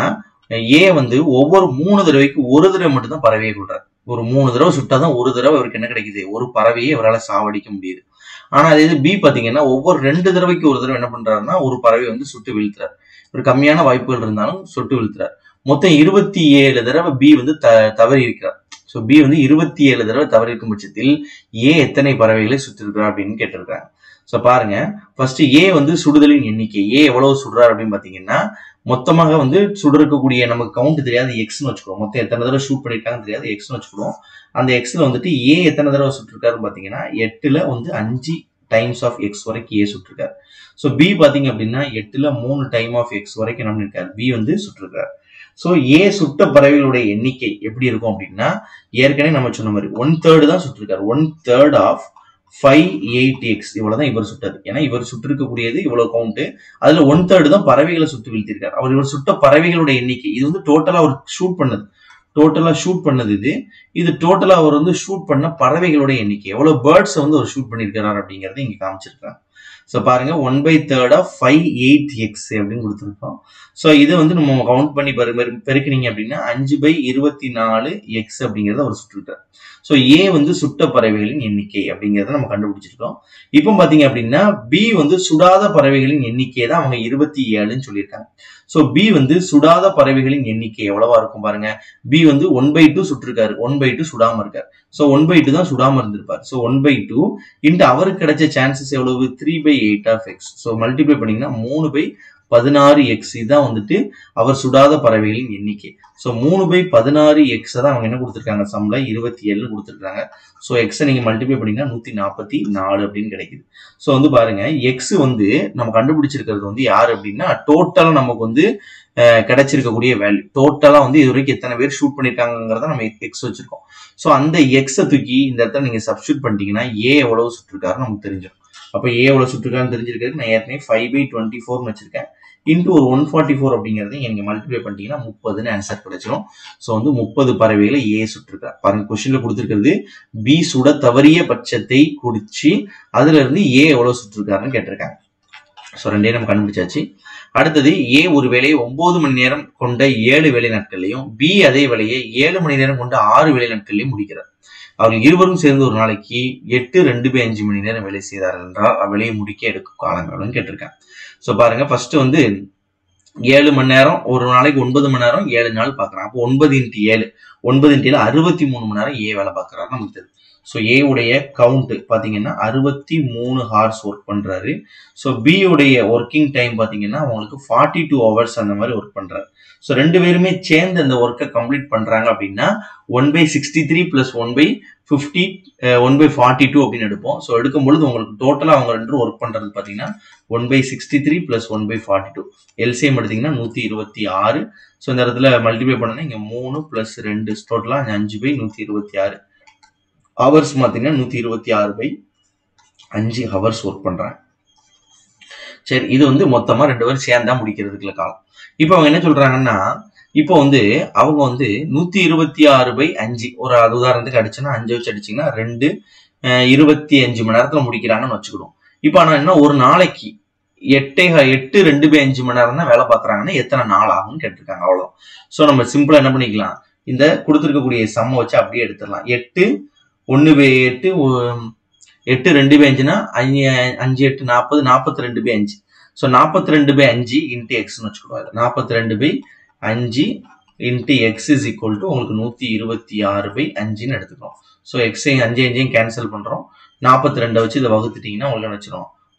ஏ வந்து ஒவ்வொரு மூணு தடவைக்கு ஒரு தடவை மட்டும் தான் பறவையை கொள்றாரு ஒரு மூணு தடவை சுட்டாதான் ஒரு தடவை அவருக்கு என்ன கிடைக்குது ஒரு பறவையை இவரால் சாவடிக்க முடியுது ஆனா அதே இது பி பாத்தீங்கன்னா ஒவ்வொரு ரெண்டு தடவைக்கு ஒரு தடவை என்ன பண்றாருன்னா ஒரு பறவை வந்து சுட்டு வீழ்த்துறாரு ஒரு கம்மியான வாய்ப்புகள் இருந்தாலும் சுட்டு வீழ்த்துறாரு மொத்தம் இருபத்தி ஏழு தடவை பி வந்து த தவறி இருக்கிறார் ஸோ பி வந்து இருபத்தி ஏழு தடவை தவறி இருக்கும் பட்சத்தில் ஏ எத்தனை பறவைகளை சுற்றிருக்கிறார் அப்படின்னு கேட்டிருக்காங்க ஸோ பாருங்க ஃபர்ஸ்ட் ஏ வந்து சுடுதலின் எண்ணிக்கை ஏ எவ்வளவு சுடுறாரு அப்படின்னு பாத்தீங்கன்னா மொத்தமாக வந்து சுடுறக்கூடிய நமக்கு கவுண்ட் தெரியாது எக்ஸ்னு வச்சுக்கிறோம் மொத்தம் எத்தனை தடவை ஷூட் பண்ணிருக்காங்கன்னு தெரியாது எக்ஸ்னு வச்சுக்கிறோம் அந்த எக்ஸ்ல வந்துட்டு ஏ எத்தனை தடவை சுட்டிருக்காருன்னு பாத்தீங்கன்னா எட்டுல வந்து அஞ்சு டைம்ஸ் ஆஃப் எக்ஸ் வரைக்கும் ஏ சுட்டிருக்காரு ஸோ பி பாத்தீங்க அப்படின்னா எட்டுல மூணு டைம் ஆஃப் எக்ஸ் வரைக்கும் என்ன பண்ணிருக்காரு பி வந்து சுட்டிருக்காரு ஸோ ஏ சுட்ட பறவைகளுடைய எண்ணிக்கை எப்படி இருக்கும் அப்படின்னா ஏற்கனவே நம்ம சொன்ன மாதிரி ஒன் தேர்டு தான் சுட்டிருக்காரு one third of five eight X இவ்வளவுதான் இவர் சுட்டது ஏன்னா இவர் சுட்டிருக்கக்கூடியது இவ்வளவு கவுண்ட் அதுல ஒன் தேர்டு தான் பறவைகளை சுட்டு வீழ்த்திருக்காரு அவர் இவர் சுட்ட பறவைகளுடைய எண்ணிக்கை இது வந்து டோட்டலா அவர் ஷூட் பண்ணது டோட்டலா ஷூட் பண்ணது இது இது டோட்டலா அவர் வந்து ஷூட் பண்ண பறவைகளோட எண்ணிக்கை எவ்வளவு பேர்ட்ஸ் வந்து அவர் ஷூட் பண்ணிருக்கிறார் அப்படிங்கறத இங்க காமிச்சிருக்காங்க ஸோ பாருங்க one by third of five eight X அப்படின்னு கொடுத்துருக்கோம் ஸோ இதை வந்து நம்ம கவுண்ட் பண்ணி பெரு பெருக்கினீங்க அப்படின்னா அஞ்சு பை இருபத்தி நாலு எக்ஸ் அப்படிங்கிறத அவர் சுட்டுருக்கார் ஸோ ஏ வந்து சுட்ட பறவைகளின் எண்ணிக்கை அப்படிங்கிறத நம்ம கண்டுபிடிச்சிருக்கோம் இப்போ பாத்தீங்க அப்படின்னா பி வந்து சுடாத பறவைகளின் எண்ணிக்கை தான் அவங்க இருபத்தி ஏழுன்னு சொல்லியிருக்காங்க ஸோ பி வந்து சுடாத பறவைகளின் எண்ணிக்கை எவ்வளவா இருக்கும் பாருங்க பி வந்து ஒன் பை டூ சுட்டிருக்காரு ஒன் பை டூ சுடாம இருக்காரு ஸோ ஒன் பை டூ தான் சுடாம இருந்திருப்பாரு so one by two into அவருக்கு கிடைச்ச சான்சஸ் எவ்வளவு three by eight of X so multiply பண்ணீங்கன்னா மூணு பை பதினாறு எக்ஸ் இதான் வந்துட்டு அவர் சுடாத பறவைகளின் எண்ணிக்கை ஸோ மூணு பை பதினாறு எக்ஸ் தான் அவங்க என்ன கொடுத்துருக்காங்க சம்ல இருபத்தி ஏழு கொடுத்துருக்காங்க ஸோ எக்ஸை நீங்க மல்டிப்ளை பண்ணீங்கன்னா நூத்தி நாற்பத்தி நாலு அப்படின்னு கிடைக்குது ஸோ வந்து பாருங்க எக்ஸ் வந்து நம்ம கண்டுபிடிச்சிருக்கிறது வந்து யார் அப்படின்னா டோட்டலா நமக்கு வந்து கிடைச்சிருக்கக்கூடிய வேல்யூ டோட்டலா வந்து இது வரைக்கும் எத்தனை பேர் ஷூட் பண்ணிருக்காங்கிறத நம்ம எக்ஸ் வச்சிருக்கோம் ஸோ அந்த எக்ஸை தூக்கி இந்த இடத்துல நீங்க சப்ஸ்டியூட் பண்ணிட்டீங்கன்னா ஏ எவ்வளவு சுட்டிருக்காரு நமக்கு தெரிஞ்சிடும் அப்போ ஏ எவ்வளவு சுட்டிருக்காருன்னு தெரிஞ்சிருக்காரு நான் ஏற்கனவே ஃபைவ் பை டுவெண்ட்டி ஃபோர்னு வச்சிருக்கேன் இன்ட்டு ஒரு ஒன் ஃபார்ட்டி ஃபோர் அப்படிங்கிறது நீங்க மல்டிப்ளை பண்ணிட்டீங்கன்னா முப்பதுன்னு ஆன்சர் கிடைச்சிடும் ஸோ வந்து முப்பது பறவைகளை ஏ சுட்டிருக்காரு பாருங்க கொஸ்டின்ல கொடுத்துருக்கிறது பி சுட தவறிய பட்சத்தை குடிச்சு அதுல இருந்து ஏ எவ்வளவு சுட்டிருக்காருன்னு கேட்டிருக்காங்க ஸோ ரெண்டே நம்ம கண்டுபிடிச்சாச்சு அடுத்தது ஏ ஒரு வேலையை ஒன்பது மணி நேரம் கொண்ட ஏழு வேலை நாட்கள்லையும் பி அதே வேலையை ஏழு மணி நேரம் கொண்ட ஆறு வேலை நாட்கள்லையும் முடிக்கிறார் அவர்கள் இருவரும் சேர்ந்து ஒரு நாளைக்கு எட்டு ரெண்டு பை அஞ்சு மணி நேரம் வேலை செய்தார் என்றால் அவ்வேலையை முடிக்க எடுக்கும் காலம் எவ்வளோன்னு கேட்டிருக்கேன் ஸோ பாருங்க ஃபர்ஸ்ட் வந்து ஏழு மணி நேரம் ஒரு நாளைக்கு ஒன்பது மணி நேரம் ஏழு நாள் பார்க்குறான் அப்போ ஒன்பது இன்ட்டு ஏழு ஒன்பது இன்ட்டு ஏழு அறுபத்தி மூணு மணி நேரம் ஏ வேலை பார்க்குறாரு நமக்கு தெரியும் ஸோ ஏ உடைய கவுண்ட் பார்த்தீங்கன்னா அறுபத்தி மூணு ஹார்ஸ் ஒர்க் பண்ணுறாரு ஸோ பி உடைய ஒர்க்கிங் டைம் பார்த்தீங்கன்னா அவங்களுக்கு ஃபார்ட்டி டூ ஹவர்ஸ் அந்த மாதிரி ஒர்க் பண்ணுறாரு ஸோ ரெண்டு பேருமே சேர்ந்து அந்த ஒர்க்கை கம்ப்ளீட் பண்ணுறாங்க அப்படின்னா one by sixty three plus one by fifty one by forty two அப்படின்னு எடுப்போம் ஸோ எடுக்கும் பொழுது உங்களுக்கு டோட்டலாக அவங்க ரெண்டு ஒர்க் பண்ணுறது பார்த்தீங்கன்னா one by sixty three plus one by forty two LCM எடுத்தீங்கன்னா நூற்றி இருபத்தி ஆறு ஸோ இந்த இடத்துல மல்டிப்ளை பண்ணனா இங்கே மூணு ப்ளஸ் ரெண்டு டோட்டலாக அஞ்சு பை நூற்றி இருபத்தி ஆறு ஹவர்ஸ் பார்த்தீங்கன்னா நூற்றி இருபத்தி ஆறு பை அஞ்சு ஹவர்ஸ் ஒர்க் பண்ணுறாங்க சரி இது வந்து மொத்தமாக ரெண்டு பேரும் சேர்ந்தா முடிக்கிறதுக்குள்ள காலம் இப்போ அவங்க என்ன சொல்றாங்கன்னா இப்போ வந்து அவங்க வந்து நூத்தி இருபத்தி ஆறு பை அஞ்சு ஒரு அது உதாரணத்துக்கு அடிச்சுன்னா அஞ்சு வச்சு அடிச்சிங்கன்னா ரெண்டு இருபத்தி அஞ்சு மணி நேரத்துல முடிக்கிறாங்கன்னு வச்சுக்கிடுவோம் இப்போ ஆனால் என்ன ஒரு நாளைக்கு எட்டே எட்டு ரெண்டு பை அஞ்சு மணி நேரம் தான் வேலை பார்க்குறாங்கன்னா எத்தனை நாள் ஆகும்னு கேட்டிருக்காங்க அவ்வளோ ஸோ நம்ம சிம்பிளா என்ன பண்ணிக்கலாம் இந்த கொடுத்துருக்கக்கூடிய சம்மை வச்சு அப்படியே எடுத்துடலாம் எட்டு ஒன்று பை எட்டு எட்டு ரெண்டு பை அஞ்சுனா அஞ்சு அஞ்சு எட்டு நாற்பது நாற்பத்தி ரெண்டு பை அஞ்சு ஸோ நாற்பத்தி ரெண்டு பை அஞ்சு இன்ட்டு எக்ஸ்னு வச்சுக்கோங்க நாற்பத்தி ரெண்டு பை அஞ்சு into X is equal to உங்களுக்கு நூற்றி இருபத்தி ஆறு பை அஞ்சுன்னு எடுத்துக்கிறோம் ஸோ எக்ஸையும் அஞ்சு அஞ்சையும் கேன்சல் பண்ணுறோம் நாற்பத்தி ரெண்டை வச்சு இதை வகுத்துட்டிங்கன்னா உங்களுக்கு வச்சிடும்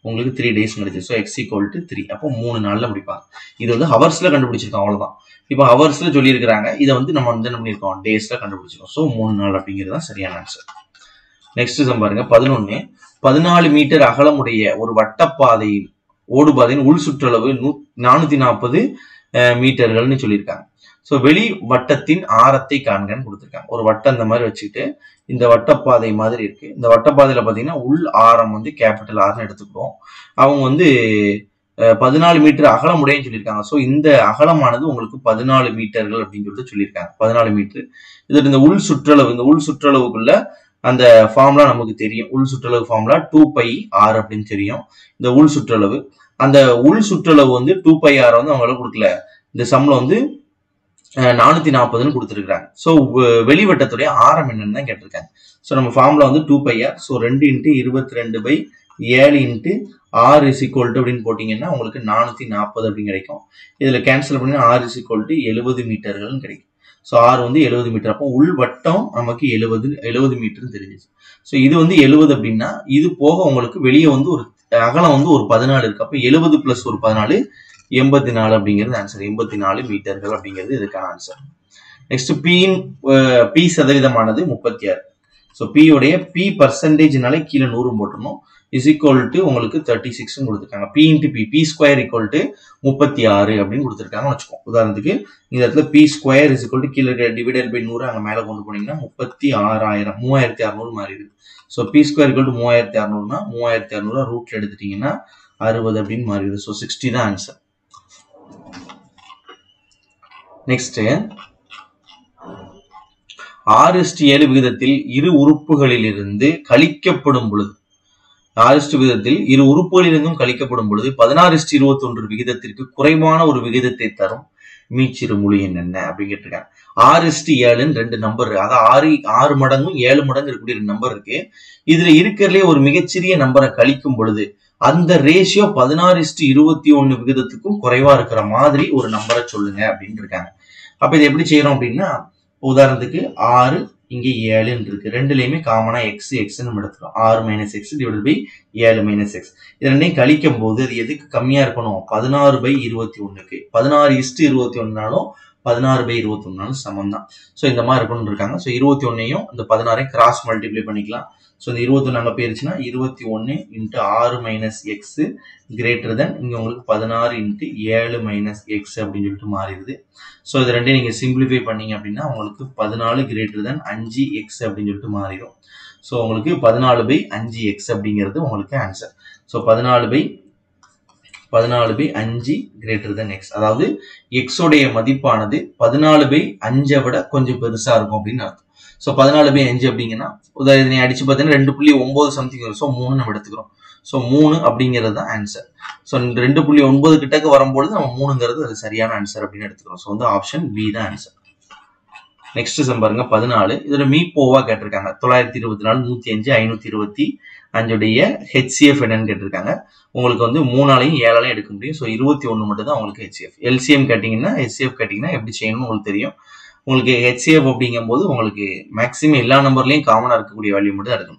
உங்களுக்கு த்ரீ டேஸ் கிடைச்சிது so X equal to three அப்போ மூணு நாளில் முடிப்பாங்க இது வந்து ஹவர்ஸில் கண்டுபிடிச்சிருக்கோம் அவ்வளோதான் இப்போ ஹவர்ஸில் சொல்லியிருக்கிறாங்க இதை வந்து நம்ம வந்து என்ன பண்ணியிருக்கோம் டேஸில் கண்டுபிடிச்சிருக்கோம் ஸோ மூணு நாள் அப்படிங்கிறது தான் சரியான ஆன்சர் நெக்ஸ்ட் சம் பாருங்க பதினொன்று பதினாலு மீட்டர் அகலமுடைய ஒரு வட்டப்பாதையில் ஓடுபாதையின் உள் சுற்றளவு நூ நானூற்றி நாற்பது மீட்டர்கள்னு சொல்லியிருக்காங்க ஸோ வெளி வட்டத்தின் ஆரத்தை காண்கன்னு கொடுத்துருக்காங்க ஒரு வட்டம் இந்த மாதிரி வச்சுக்கிட்டு இந்த வட்டப்பாதை மாதிரி இருக்கு இந்த வட்டப்பாதையில பார்த்தீங்கன்னா உள் ஆரம் வந்து கேபிட்டல் ஆர்னு எடுத்துக்கிடுவோம் அவங்க வந்து பதினாலு மீட்டர் அகலமுடையன்னு சொல்லியிருக்காங்க ஸோ இந்த அகலமானது உங்களுக்கு பதினாலு மீட்டர்கள் அப்படின்னு சொல்லிட்டு சொல்லியிருக்காங்க பதினாலு மீட்டர் இதில் இந்த உள் சுற்றளவு இந்த உள் சுற்றளவுக்குள்ள அந்த ஃபார்ம்லா நமக்கு தெரியும் உள் சுற்றளவு ஃபார்ம்லா டூ பை ஆர் அப்படின்னு தெரியும் இந்த உள் சுற்றளவு அந்த உள் சுற்றளவு வந்து டூ பை ஆர் வந்து அவங்களால கொடுக்கல இந்த சம்ல வந்து நானூத்தி நாற்பதுன்னு கொடுத்துருக்காங்க ஸோ வெளிவட்டத்துடைய ஆரம் என்னன்னு தான் கேட்டிருக்காங்க ஸோ நம்ம ஃபார்ம்ல வந்து டூ பை ஆர் ஸோ ரெண்டு இன்ட்டு இருபத்தி ரெண்டு பை ஏழு இன்ட்டு ஆறு இஸ் ஈக்குவல் டு அப்படின்னு போட்டிங்கன்னா உங்களுக்கு நானூற்றி நாற்பது அப்படின்னு கிடைக்கும் இதில் கேன்சல் பண்ணி ஆறு இஸ் ஈக்குவல் டு எழுபது மீட்டர்கள்னு கிடைக்கும் ஸோ ஆறு வந்து எழுபது மீட்டர் அப்போ உள் வட்டம் நமக்கு எழுபது எழுபது மீட்டர்னு தெரிஞ்சிச்சு ஸோ இது வந்து எழுபது அப்படின்னா இது போக உங்களுக்கு வெளியே வந்து ஒரு அகலம் வந்து ஒரு பதினாலு இருக்கு அப்போ எழுபது பிளஸ் ஒரு பதினாலு எண்பத்தி நாலு அப்படிங்கிறது ஆன்சர் எண்பத்தி நாலு மீட்டர்கள் அப்படிங்கிறது இதுக்கான ஆன்சர் நெக்ஸ்ட் பியின் பி சதவீதமானது முப்பத்தி ஆறு ஸோ பியோடைய பி பர்சன்டேஜ்னாலே கீழே நூறு போட்டணும் இஸ் ஈக்குவல் டு உங்களுக்கு தேர்ட்டி சிக்ஸ்னு கொடுத்துருக்காங்க P into P P square equal to முப்பத்தி ஆறு அப்படின்னு கொடுத்துருக்காங்கன்னு வச்சுக்கோ உதாரணத்துக்கு இந்த இடத்துல P square is equal to கீழே டிவைடட் பை நூறு அங்கே மேலே கொண்டு போனீங்கன்னா முப்பத்தி ஆறாயிரம் மூவாயிரத்தி அறநூறு மாறிடுது so P square equal to மூவாயிரத்தி அறநூறுனா மூவாயிரத்தி அறநூறு ரூட்ல எடுத்துட்டீங்கன்னா அறுபது அப்படின்னு மாறிடுது ஸோ சிக்ஸ்டி தான் ஆன்சர் நெக்ஸ்ட் ஆறு ஏழு விகிதத்தில் இரு உறுப்புகளிலிருந்து கழிக்கப்படும் பொழுது ஆறு விகிதத்தில் இரு உறுப்புகளிலிருந்தும் கழிக்கப்படும் பொழுது பதினாறு இருபத்தி ஒன்று விகிதத்திற்கு குறைவான ஒரு விகிதத்தை தரும் மீச்சிறு மொழி என்னென்ன அப்படின்னு கேட்டிருக்காங்க ஆறு இஸ்டி ஏழுன்னு ரெண்டு நம்பர் அதாவது ஆறு ஆறு மடங்கும் ஏழு மடங்கு இருக்கக்கூடிய ரெண்டு நம்பர் இருக்கு இதுல இருக்கிறதுலே ஒரு மிகச்சிறிய நம்பரை கழிக்கும் பொழுது அந்த ரேஷியோ பதினாறு இஸ்டி இருபத்தி ஒன்னு விகிதத்துக்கும் குறைவா இருக்கிற மாதிரி ஒரு நம்பரை சொல்லுங்க அப்படின்னு இருக்காங்க அப்ப இது எப்படி செய்யறோம் அப்படின்னா உதாரணத்துக்கு ஆறு இங்க ஏழுன்னு இருக்கு ரெண்டுலயுமே காமனா எக்ஸ் எக்ஸ் நம்ம எடுத்துக்கிறோம் ஆறு மைனஸ் எக்ஸ் டிவைட் பை ஏழு மைனஸ் எக்ஸ் இது ரெண்டையும் கழிக்கும் போது அது எதுக்கு கம்மியா இருக்கணும் பதினாறு பை இருபத்தி ஒண்ணுக்கு பதினாறு இஸ்டு இருபத்தி ஒன்னாலும் பதினாறு பை இருபத்தி ஒன்னாலும் சமம் தான் ஸோ இந்த மாதிரி இருக்கணும்னு இருக்காங்க ஸோ இருபத்தி ஒன்னையும் இந்த பதினாறையும் கிராஸ் மல்டிப்ளை பண்ணிக்கலாம் ஸோ இந்த இருபத்தி ஒன்று அங்கே போயிருச்சுன்னா இருபத்தி ஒன்று இன்ட்டு ஆறு மைனஸ் எக்ஸ் கிரேட்டர் தென் இங்கே உங்களுக்கு பதினாறு இன்ட்டு ஏழு மைனஸ் எக்ஸ் அப்படின்னு சொல்லிட்டு மாறிடுது ஸோ இது ரெண்டையும் நீங்கள் சிம்பிளிஃபை பண்ணீங்க அப்படின்னா உங்களுக்கு பதினாலு கிரேட்டர் தென் அஞ்சு எக்ஸ் அப்படின்னு சொல்லிட்டு மாறிடும் ஸோ உங்களுக்கு பதினாலு பை அஞ்சு எக்ஸ் அப்படிங்கிறது உங்களுக்கு ஆன்சர் ஸோ பதினாலு பை பதினாலு பை அஞ்சு கிரேட்டர் தென் எக்ஸ் அதாவது எக்ஸோடைய மதிப்பானது பதினாலு பை அஞ்சை விட கொஞ்சம் பெருசாக இருக்கும் அப்படின்னு அர்த்தம் ஸோ பதினாலு பை அஞ்சு அப்படிங்கன்னா உதாரணத்தை அடிச்சு பார்த்தீங்கன்னா ரெண்டு புள்ளி ஒன்பது சம்திங் வரும் ஸோ மூணு நம்ம எடுத்துக்கிறோம் ஸோ மூணு அப்படிங்கிறது தான் ஆன்சர் ஸோ ரெண்டு புள்ளி ஒன்பது கிட்டக்கு வரும்பொழுது நம்ம மூணுங்கிறது அது சரியான ஆன்சர் அப்படின்னு எடுத்துக்கிறோம் ஸோ வந்து ஆப்ஷன் பி தான் ஆன்சர் நெக்ஸ்ட் சம் பாருங்க பதினாலு இதுல மீ போவா கேட்டிருக்காங்க தொள்ளாயிரத்தி இருபத்தி நாலு நூத்தி அஞ்சு ஐநூத்தி இருபத்தி அஞ்சுடைய ஹெச்சிஎஃப் என்னன்னு கேட்டிருக்காங்க உங்களுக்கு வந்து மூணாலையும் ஏழாலையும் எடுக்க முடியும் ஸோ இருபத்தி ஒன்று மட்டும் தான் உங்களுக்கு ஹெச்சிஎஃப் எல்சிஎம் கேட்டிங்கன்னா ஹெச்சிஎஃப் கேட்டிங்கன்னா எப்படி செய்யணும்னு உங்களுக்கு தெரியும் உங்களுக்கு ஹெச்சிஎஃப் அப்படிங்கும்போது உங்களுக்கு மேக்ஸிமம் எல்லா நம்பர்லையும் காமனாக இருக்கக்கூடிய வேல்யூ மட்டும் தான் எடுக்கணும்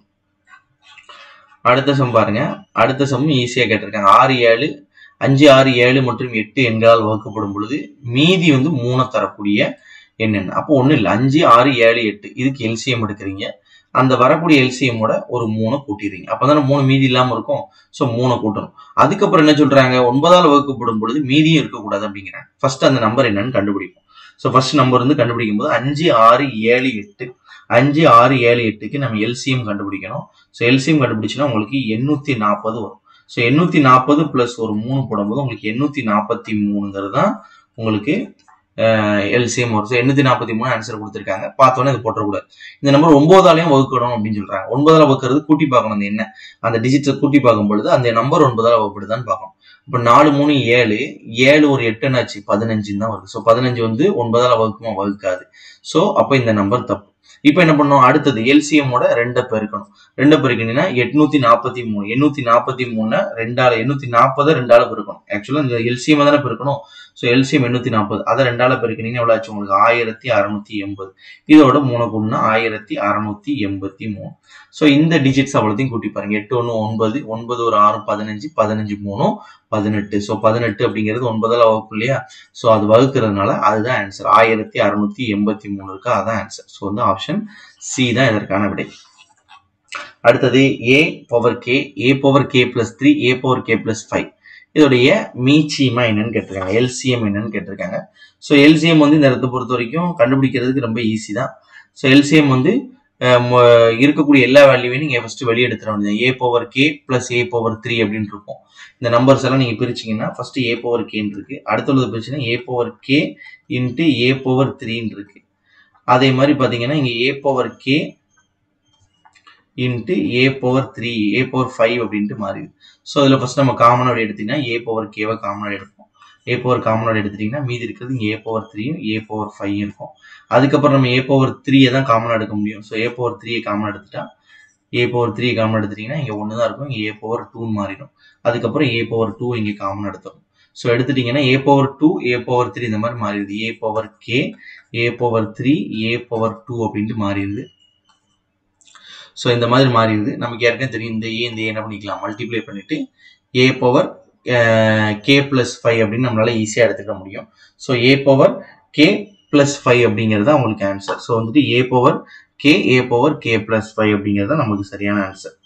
அடுத்த சம் பாருங்க அடுத்த சம் ஈஸியாக கேட்டிருக்காங்க ஆறு ஏழு அஞ்சு ஆறு ஏழு மற்றும் எட்டு எண்களால் வகுக்கப்படும் பொழுது மீதி வந்து மூணை தரக்கூடிய என்னென்ன அப்போ ஒன்றும் இல்லை அஞ்சு ஆறு ஏழு எட்டு இதுக்கு எல்சிஎம் எடுக்கிறீங்க அந்த வரக்கூடிய எல்சிஎம்மோட ஒரு மூணை கூட்டிடுறீங்க அப்போ மூணு மீதி இல்லாமல் இருக்கும் ஸோ மூணை கூட்டணும் அதுக்கப்புறம் என்ன சொல்றாங்க ஒன்பதால் வகுக்கப்படும் பொழுது மீதியும் இருக்கக்கூடாது அப்படிங்கிறாங்க ஃபர்ஸ்ட் அந்த நம்பர் என்னன்னு கண்டுபிடிப்போம் ஸோ ஃபர்ஸ்ட் நம்பர் வந்து கண்டுபிடிக்கும் போது அஞ்சு ஆறு ஏழு எட்டு அஞ்சு ஆறு ஏழு எட்டுக்கு நம்ம எல்சிஎம் கண்டுபிடிக்கணும் ஸோ எல்சிஎம் கண்டுபிடிச்சுன்னா உங்களுக்கு எண்ணூத்தி நாற்பது வரும் ஸோ எண்ணூத்தி நாற்பது பிளஸ் ஒரு மூணு போடும்போது உங்களுக்கு எண்ணூத்தி நாற்பத்தி மூணுங்கிறது தான் உங்களுக்கு எல்சிஎம் வரும் ஸோ எண்ணூத்தி நாற்பத்தி மூணு ஆன்சர் கொடுத்துருக்காங்க பார்த்தோன்னே இது போட்டக்கூடாது இந்த நம்பர் ஒன்பதாலையும் வகுக்கணும் அப்படின்னு சொல்றாங்க ஒன்பதால வகுக்கிறது கூட்டி பார்க்கணும் அந்த என்ன அந்த டிஜிட்டை கூட்டி பார்க்கும் பொழுது அந்த நம்பர் ஒன்பதால வகுப்படுதான்னு பார்க்கணும் இப்போ நாலு மூணு ஏழு ஏழு ஒரு எட்டுனாச்சு பதினஞ்சுன்னு தான் வருது ஸோ பதினஞ்சு வந்து ஒன்பதால வகுக்குமா வகுக்காது ஸோ அப்போ இந்த நம்பர் தப்பு இப்போ என்ன பண்ணோம் அடுத்தது எல்சிஎம்மோட ரெண்டை பெருக்கணும் ரெண்டை பெருக்கினீங்கன்னா எட்நூத்தி நாற்பத்தி மூணு எண்ணூத்தி நாற்பத்தி மூணு ரெண்டால எண்ணூத்தி நாற்பதை ரெண்டால பெருக்கணும் ஆக்சுவலா இந்த எல்சிஎம் தானே பெருக்கணும் ஸோ எல்சிஎம் எண்ணூத்தி நாற்பது அதை ரெண்டால பெருக்கினீங்கன்னா எவ்வளோ ஆச்சு உங்களுக்கு ஆயிரத்தி அறுநூத்தி எண்பது இதோட மூணு கூடனா ஆயிரத்தி அறுநூத்தி எண்பத்தி மூணு ஸோ இந்த டிஜிட்ஸ் அவ்வளோத்தையும் கூட்டி பாருங்க எட்டு ஒன்று ஒன்பது ஒன்பது ஒரு ஆறு பதினஞ்சு பதினஞ்சு மூணும் பதினெட்டு ஸோ பதினெட்டு அப்படிங்கிறது ஒன்பதால் வகுப்பு இல்லையா ஸோ அது வகுக்கிறதுனால அதுதான் ஆன்சர் ஆயிரத்தி அறுநூத்தி எண்பத்தி மூணு இருக்கு அதுதான் ஆன்சர் ஸோ வந்து ஆப்ஷன் சி தான் இதற்கான விடை அடுத்தது a power k a power k plus three a power k plus five இதோடைய மீச்சியமா என்னன்னு கேட்டிருக்காங்க எல்சிஎம் என்னன்னு கேட்டிருக்காங்க ஸோ எல்சிஎம் வந்து இந்த இடத்தை பொறுத்த வரைக்கும் கண்டுபிடிக்கிறதுக்கு ரொம்ப ஈஸி தான் ஸோ எல்சிஎம் வந்து அஹ், மொ- இருக்கக்கூடிய எல்லா வேல்யூவையும் நீங்கள் ஃபர்ஸ்ட் வெளியே எடுத்துட வேண்டியது a power k plus a power three அப்படின்னு இருக்கும் இந்த நம்பர்ஸ் எல்லாம் நீங்கள் பிரிச்சீங்கன்னா ஃபர்ஸ்ட் ஏ பவர் கேன்னு இருக்கு அடுத்துள்ளது பிரிச்சுன்னா a power k into a power த்ரீன்னு இருக்கு அதே மாதிரி பார்த்தீங்கன்னா இங்கே a power k into a power three a power five அப்படின்ட்டு மாறிடுது ஸோ அதில் ஃபர்ஸ்ட் நம்ம காமனோட எடுத்தீங்கன்னா ஏ பவர் கேவை காமனோட எடுப்போம் ஏ பவர் காமனோட எடுத்துட்டீங்கன்னா மீதி இருக்கிறது இங்கே ஏ பவர் த்ரீயும் ஏ பவர் ஃபைவ் இருக்கும் அதுக்கப்புறம் நம்ம ஏ பவர் த்ரீயை தான் காமனாக எடுக்க முடியும் ஸோ ஏ பவர் த்ரீயை காமனாக எடுத்துட்டா ஏ பவர் த்ரீ காமன் எடுத்துட்டீங்கன்னா இங்கே ஒன்று தான் இருக்கும் இங்கே ஏ பவர் டூன்னு மாறிடும் அதுக்கப்புறம் ஏ பவர் டூ இங்கே காமன் எடுத்துரும் ஸோ எடுத்துட்டீங்கன்னா a power two a power three இந்த மாதிரி மாறிடுது a power k a power three a power two அப்படின்ட்டு மாறிடுது ஸோ இந்த மாதிரி மாறிடுது நமக்கு ஏற்கனவே தெரியும் இந்த ஏ இந்த ஏ என்ன பண்ணிக்கலாம் மல்டிப்ளை பண்ணிட்டு a power k plus five அப்படின்னு நம்மளால ஈஸியாக எடுத்துக்க முடியும் so a power k plus five அப்படிங்கிறது தான் உங்களுக்கு ஆன்சர் ஸோ வந்துட்டு a power k a power k plus five அப்படிங்கிறது தான் நமக்கு சரியான ஆன்சர்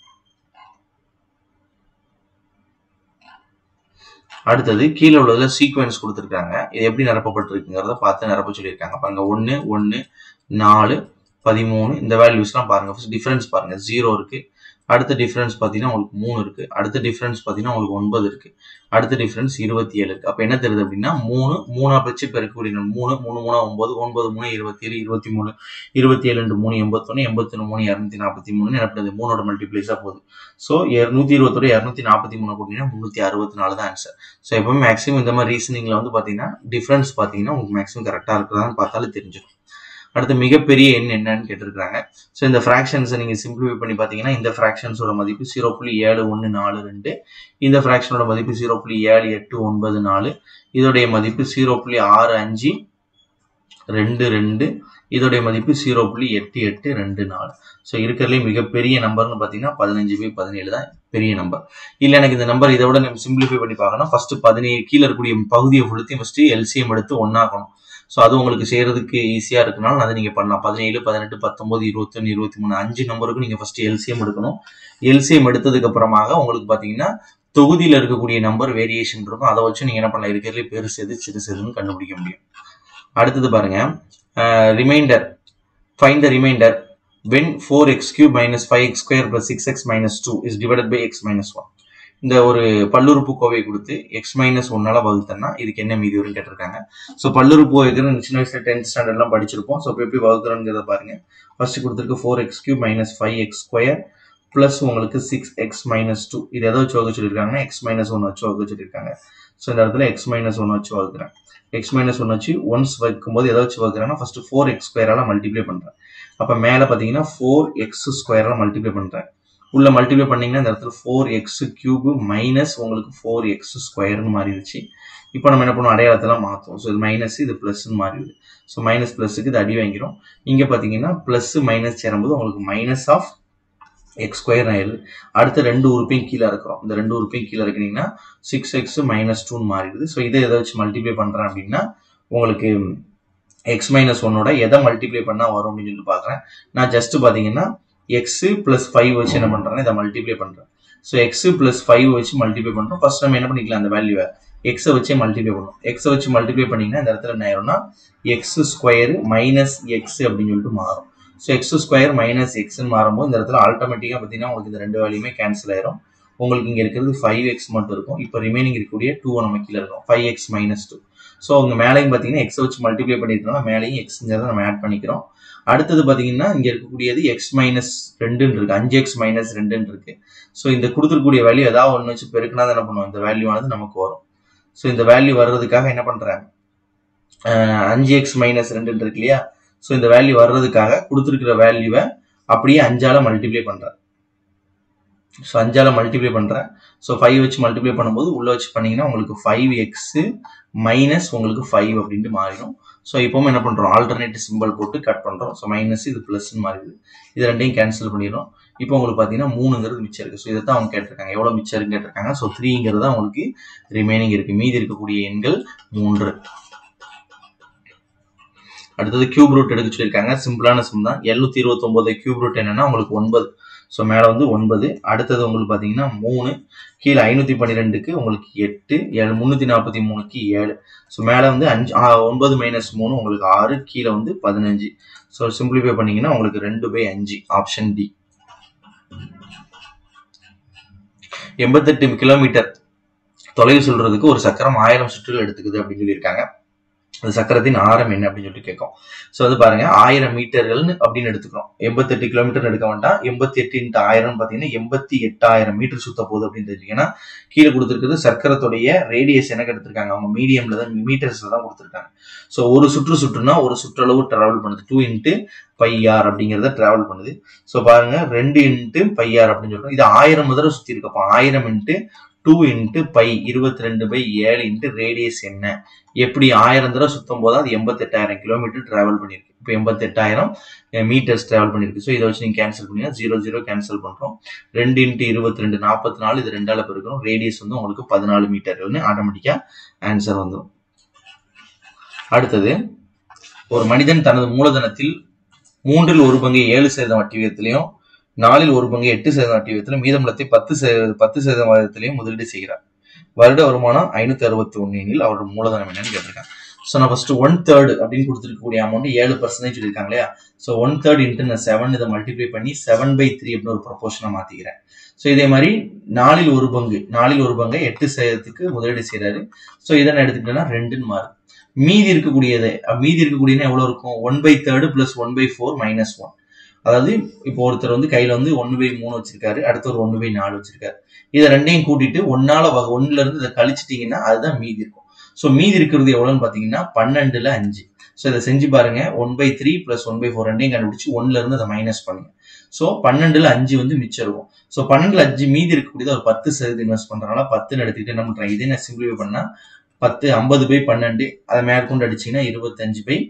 அடுத்தது கீழே உள்ளதுல சீக்வன்ஸ் கொடுத்துருக்காங்க இது எப்படி நிரப்பப்பட்டிருக்குங்கிறத பார்த்து நிரப்ப சொல்லியிருக்காங்க பாருங்க ஒன்று ஒன்று நாலு பதிமூணு இந்த வேல்யூஸ்லாம் பாருங்க ஃபர்ஸ்ட் டிஃபரன்ஸ் பாருங்க ஜீரோ இருக்கு அடுத்த டிஃபரன்ஸ் பார்த்தீங்கன்னா உங்களுக்கு மூணு இருக்கு அடுத்த டிஃபரன்ஸ் பார்த்தீங்கன்னா உங்களுக்கு ஒன்பது இருக்கு அடுத்த டிஃபரன்ஸ் இருபத்தி ஏழு இருக்கு அப்போ என்ன தெரியுது அப்படின்னா மூணு மூணா வச்சு பெருக்கக்கூடிய மூணு மூணு மூணா ஒன்பது ஒன்பது மூணு இருபத்தி ஏழு இருபத்தி மூணு இருபத்தி ஏழு ரெண்டு மூணு எண்பத்தொன்று எண்பத்தொன்று மூணு இரநூத்தி நாற்பத்தி மூணு எனப்படுது மூணோட மல்டிப்ளைஸாக போகுது ஸோ நூற்றி இருபத்தோட இரநூத்தி நாற்பத்தி மூணு போட்டிங்கன்னா முந்நூற்றி அறுபத்தி நாலு தான் ஆன்சர் ஸோ எப்பவுமே மேக்ஸிமம் இந்த மாதிரி ரீசனிங்கில் வந்து பார்த்தீங்கன்னா டிஃபரன்ஸ் பார்த்தீங்கன்னா உங்களுக்கு மேக்ஸிமம் கரெக்டாக இருக்கிறதான்னு பார்த்தாலே தெரிஞ்சிடும் அடுத்து மிகப்பெரிய எண் என்னன்னு கேட்டிருக்காங்க ஸோ இந்த ஃப்ராக்ஷன்ஸை நீங்கள் சிம்பிளிஃபை பண்ணி பார்த்தீங்கன்னா இந்த ஃப்ராக்ஷன்ஸோட மதிப்பு ஜீரோ புள்ளி ஏழு ஒன்று நாலு ரெண்டு இந்த ஃப்ராக்ஷனோட மதிப்பு ஜீரோ புள்ளி ஏழு எட்டு ஒன்பது நாலு இதோடைய மதிப்பு ஜீரோ புள்ளி ஆறு அஞ்சு ரெண்டு ரெண்டு இதோடைய மதிப்பு ஜீரோ புள்ளி எட்டு எட்டு ரெண்டு நாலு ஸோ இருக்கிறதுலே மிகப்பெரிய நம்பர்னு பார்த்தீங்கன்னா பதினஞ்சு பை பதினேழு தான் பெரிய நம்பர் இல்லை எனக்கு இந்த நம்பர் இதை விட நம்ம சிம்பிளிஃபை பண்ணி பார்க்கணும் ஃபர்ஸ்ட் பதினேழு கீழே இருக்கக்கூடிய பகுதியை ஃபுல்லத்தையும் ஃபர்ஸ்ட் எல்சிஎம் எடுத்து ஒன்றாக்கணும் ஸோ அது உங்களுக்கு செய்யறதுக்கு ஈஸியாக இருக்கனால அதை நீங்கள் பண்ணலாம் பதினேழு பதினெட்டு பத்தொன்பது இருபத்தொன்று இருபத்தி மூணு அஞ்சு நம்பருக்கு நீங்கள் ஃபர்ஸ்ட் எல்சிஎம் எடுக்கணும் எல்சிஎம் எடுத்ததுக்கு அப்புறமாக உங்களுக்கு பார்த்தீங்கன்னா தொகுதியில் இருக்கக்கூடிய நம்பர் வேரியேஷன் இருக்கும் அதை வச்சு நீங்கள் என்ன பண்ணலாம் இருக்கிறதுலே பெருசு எது சிறுசு எதுன்னு கண்டுபிடிக்க முடியும் அடுத்தது பாருங்க remainder find the remainder when four X cube minus five x square plus six x minus two is divided by x minus one இந்த ஒரு பல்லுறுப்பு கோவை கொடுத்து எக்ஸ் மைனஸ் ஒன்னால வகுத்தனா இதுக்கு என்ன மீதி வரும்னு கேட்டிருக்காங்க ஸோ பல்லுறுப்பு வைக்கிறது சின்ன வயசுல டென்த் ஸ்டாண்டர்ட்லாம் படிச்சிருப்போம் ஸோ இப்போ எப்படி வகுக்கிறோங்கிறத பாருங்க ஃபர்ஸ்ட் கொடுத்துருக்கு four X cube minus five x square plus உங்களுக்கு சிக்ஸ் எக்ஸ் மைனஸ் டூ இது எதை வச்சு வகுக்க சொல்லியிருக்காங்கன்னா எக்ஸ் மைனஸ் ஒன் வச்சு வகுக்க சொல்லியிருக்காங்க ஸோ இந்த இடத்துல எக்ஸ் மைனஸ் ஒன் வச்சு வகுக்கிறேன் எக்ஸ் மைனஸ் ஒன் வச்சு ஒன்ஸ் வைக்கும்போது எதை வச்சு வகுக்கிறேன்னா ஃபர்ஸ்ட் ஃபோர் எக்ஸ் ஸ்கொயரால மல்டிப்ளை பண்றேன் அப்போ மேலே பார்த்தீங்கன்னா ஃபோர் எக்ஸ் ஸ்கொயரால மல்டிப்ளை பண்றேன் உள்ள மல்டிப்ளை பண்ணீங்கன்னா இந்த இடத்துல ஃபோர் எக்ஸ் கியூப் மைனஸ் உங்களுக்கு ஃபோர் எக்ஸ் ஸ்கொயர்னு மாறிடுச்சு இப்போ நம்ம என்ன பண்ணுவோம் அடையாளத்தெல்லாம் மாற்றுவோம் ஸோ இது மைனஸ் இது ப்ளஸ்ன்னு மாறிடுது ஸோ மைனஸ் ப்ளஸுக்கு இது அடி வாங்கிரும் இங்கே பார்த்தீங்கன்னா ப்ளஸ் மைனஸ் சேரும்போது உங்களுக்கு மைனஸ் ஆஃப் எக்ஸ் ஸ்கொயர் ஆயிடுது அடுத்த ரெண்டு உறுப்பையும் கீழே இருக்கிறோம் இந்த ரெண்டு உறுப்பையும் கீழே இருக்கிறீங்கன்னா சிக்ஸ் எக்ஸ் மைனஸ் டூன்னு மாறிடுது ஸோ இதை எதை வச்சு மல்டிப்ளை பண்ணுறேன் அப்படின்னா உங்களுக்கு எக்ஸ் மைனஸ் ஒன்னோட எதை மல்டிப்ளை பண்ணால் வரும் அப்படின்னு சொல்லிட்டு பார்க்குறேன் நான் ஜஸ்ட் பார்த்தீங்கன்னா எக்ஸ் பிளஸ் ஃபைவ் வச்சு என்ன பண்ணுறேன்னா இதை மல்டிப்ளை பண்ணுறேன் ஸோ எக்ஸ் பிளஸ் ஃபைவ் வச்சு மல்டிப்ளை பண்ணுறோம் ஃபர்ஸ்ட் நம்ம என்ன பண்ணிக்கலாம் அந்த வேல்யூவை எக்ஸை வச்சே மல்டிப்ளை பண்ணும் எக்ஸை வச்சு மல்டிப்ளை பண்ணிங்கன்னா இந்த இடத்துல என்ன ஆயிரும்னா எக்ஸ் ஸ்கொயர் மைனஸ் எக்ஸ் அப்படின்னு சொல்லிட்டு மாறும் ஸோ எக்ஸ் ஸ்கொயர் மைனஸ் எக்ஸ்ன்னு மாறும்போது இந்த இடத்துல ஆல்டோமேட்டிக்காக பார்த்தீங்கன்னா உங்களுக்கு இந்த ரெண்டு வேல்யூமே கேன்சல் ஆயிரும் உங்களுக்கு இங்கே இருக்கிறது ஃபைவ் எக்ஸ் மட்டும் இருக்கும் இப்போ ரிமைனிங் இருக்கக்கூடிய டூ நம்ம கீழே இருக்கும் five x minus two so அவங்க மேலேயும் பார்த்தீங்கன்னா எக்ஸை வச்சு மல்டிப்ளை பண்ணியிருக்கோம்னா மேலேயும் எக்ஸுங்கிறத நம்ம ஆட் பண்ணிக்கிறோம் அடுத்தது பார்த்தீங்கன்னா இங்கே இருக்கக்கூடியது எக்ஸ் மைனஸ் ரெண்டுன்னு இருக்கு அஞ்சு எக்ஸ் மைனஸ் ரெண்டுன்னு இருக்கு ஸோ இந்த கொடுத்துருக்கூடிய வேல்யூ ஏதாவது ஒன்று வச்சு பெருக்கினா என்ன பண்ணுவோம் இந்த வேல்யூ ஆனது நமக்கு வரும் ஸோ இந்த வேல்யூ வர்றதுக்காக என்ன பண்ணுறேன் அஞ்சு எக்ஸ் மைனஸ் ரெண்டுன்னு இருக்கு இல்லையா ஸோ இந்த வேல்யூ வர்றதுக்காக கொடுத்துருக்கிற வேல்யூவை அப்படியே அஞ்சால மல்டிப்ளை பண்ணுறேன் ஸோ அஞ்சால மல்டிப்ளை பண்ணுறேன் ஸோ ஃபைவ் வச்சு மல்டிப்ளை பண்ணும்போது உள்ள வச்சு பண்ணீங்கன்னா உங்களுக்கு ஃபைவ் எக்ஸு மைனஸ் உங்களுக்கு ஃபைவ் அப்படின்ட்டு மாறிடும் ஸோ இப்போவும் என்ன பண்ணுறோம் ஆல்டர்னேட்டிவ் சிம்பிள் போட்டு கட் பண்ணுறோம் ஸோ மைனஸ் இது ப்ளஸ்ன்னு மாறிடுது இது ரெண்டையும் கேன்சல் பண்ணிடுறோம் இப்போ உங்களுக்கு பார்த்தீங்கன்னா மூணுங்கிறது மிச்சம் இருக்குது ஸோ இதை தான் அவங்க கேட்டிருக்காங்க எவ்வளோ மிச்சம் இருக்குன்னு கேட்டிருக்காங்க ஸோ த்ரீங்கிறது தான் உங்களுக்கு ரிமைனிங் இருக்குது மீதி இருக்கக்கூடிய எண்கள் மூன்று அடுத்தது கியூப் ரூட் எடுக்க சொல்லியிருக்காங்க சிம்பிளான சிம் தான் எழுநூத்தி இருபத்தொம்போது கியூப் ரூட் என்னன்னா உங்களுக்கு ஒன்பது ஸோ மேலே வந்து ஒன்பது அடுத்தது உங்களுக்கு பார்த்தீங்கன்னா மூணு கீழே ஐநூற்றி பன்னிரெண்டுக்கு உங்களுக்கு எட்டு ஏழு முந்நூற்றி நாற்பத்தி மூணுக்கு ஏழு ஸோ மேலே வந்து அஞ்சு ஆ, ஒன்பது மைனஸ் மூணு உங்களுக்கு ஆறு கீழே வந்து பதினஞ்சு ஸோ சிம்பிளிஃபை பண்ணீங்கன்னா உங்களுக்கு ரெண்டு பை அஞ்சு ஆப்ஷன் டி எண்பத்தெட்டு கிலோமீட்டர் தொலைவு சொல்றதுக்கு ஒரு சக்கரம் ஆயிரம் சுற்றுகள் எடுத்துக்குது அப்படின்னு சொல்லியிருக்காங்க அந்த சக்கரத்தின் ஆரம் என்ன அப்படின்னு சொல்லிட்டு கேட்கும் ஸோ வந்து பாருங்க ஆயிரம் மீட்டர்கள்னு அப்படின்னு எடுத்துக்கிறோம் எண்பத்தெட்டு கிலோமீட்டர் எடுக்க வேண்டாம் எண்பத்தி எட்டு இன்ட்டு ஆயிரம் பார்த்தீங்கன்னா எண்பத்தி எட்டாயிரம் மீட்டர் சுத்த போகுது அப்படின்னு தெரிஞ்சுக்கன்னா கீழே கொடுத்துருக்குது சக்கரத்துடைய ரேடியஸ் எனக்கு எடுத்திருக்காங்க அவங்க மீடியம்ல தான் மீட்டர்ஸ்ல தான் கொடுத்துருக்காங்க ஸோ ஒரு சுற்று சுற்றுனா ஒரு சுற்றளவு டிராவல் பண்ணுது டூ இன்ட்டு பையார் அப்படிங்கிறத டிராவல் பண்ணுது ஸோ பாருங்க ரெண்டு இன்ட்டு பையார் அப்படின்னு சொல்றோம் இது ஆயிரம் தடவை சுத்தி இருக்கப்போ ஆயிரம் இன்ட்டு டூ இன்ட்டு பை இருபத்தி ரெண்டு பை ஏழு இன்ட்டு ரேடியஸ் என்ன எப்படி ஆயிரம் தடவை சுத்தும் போது அது எண்பத்தெட்டாயிரம் கிலோமீட்டர் டிராவல் பண்ணியிருக்கு இப்போ எண்பத்தெட்டாயிரம் மீட்டர்ஸ் டிராவல் பண்ணியிருக்கு ஸோ இதை வச்சு நீங்கள் கேன்சல் பண்ணீங்கன்னா ஜீரோ ஜீரோ கேன்சல் பண்ணுறோம் ரெண்டு இன்ட்டு இருபத்தி ரெண்டு நாற்பத்தி நாலு இது ரெண்டால பெருக்கணும் ரேடியஸ் வந்து உங்களுக்கு பதினாலு மீட்டர்கள்னு ஆட்டோமேட்டிக்காக ஆன்சர் வந்துடும் அடுத்தது ஒரு மனிதன் தனது மூலதனத்தில் மூன்றில் ஒரு பங்கு ஏழு சதவீதம் வட்டி விகிதத்திலையும் நாலில் ஒரு பங்கு எட்டு சதவீதம் வட்டி விகிதத்திலும் மீதமுள்ளத்தை பத்து சதவீத பத்து சதவீதம் விகிதத்திலையும் முதலீடு செய்கிறார் வருட வருமானம் ஐநூத்தி அறுபத்தி ஒன்னில் அவரோட மூலதனம் என்னன்னு கேட்டிருக்காங்க ஸோ நான் ஃபர்ஸ்ட் ஒன் தேர்ட் அப்படின்னு கொடுத்துருக்கக்கூடிய அமௌண்ட் ஏழு பர்சன்டேஜ் சொல்லியிருக்காங்க இல்லையா ஸோ ஒன் தேர்ட் இன்ட்டு நான் செவன் இதை மல்டிப்ளை பண்ணி செவன் பை த்ரீ அப்படின்னு ஒரு ப்ரொபோஷனை மாற்றிக்கிறேன் ஸோ இதே மாதிரி நாலில் ஒரு பங்கு நாலில் ஒரு பங்கை எட்டு சதவீதத்துக்கு முதலீடு செய்கிறாரு ஸோ இதை நான் எடுத்துக்கிட்டேன்னா ரெண்டுன்னு மாறும் மீதி இருக்கக்கூடியது அஹ் மீதி இருக்கக்கூடியது எவ்வளோ இருக்கும் one by third plus one by four minus one அதாவது இப்போ ஒருத்தர் வந்து கையில வந்து ஒன்னு பை மூணு வச்சிருக்காரு அடுத்தவர் ஒன்னு பை நாலு வச்சிருக்காரு இதை ரெண்டையும் கூட்டிட்டு ஒன்னால வகை ஒண்ணுல இருந்து இதை கழிச்சிட்டீங்கன்னா அதுதான் மீதி இருக்கும் ஸோ மீதி இருக்கிறது எவ்வளோன்னு பார்த்தீங்கன்னா பன்னெண்டுல அஞ்சு ஸோ இதை செஞ்சு பாருங்க one by three plus one by four ரெண்டையும் கண்டுபிடிச்சு ஒன்ல இருந்து அதை மைனஸ் பண்ணுங்க ஸோ பன்னெண்டுல அஞ்சு வந்து மிச்சம் இருக்கும் ஸோ பன்னெண்டுல அஞ்சு மீதி இருக்கக்கூடியது ஒரு பத்து சதவீதம் இன்வெஸ்ட் பண்றதுனால பத்துன்னு எடுத்துக்கிட்டு என்ன பண்றேன் இதே நான் சிம்பிளிஃபை பண்ணா பத்து ஐம்பது பை பன்னெண்டு அதை மேற்கொண்டு அடிச்சீங்கன்னா இருபத்தஞ்சு பை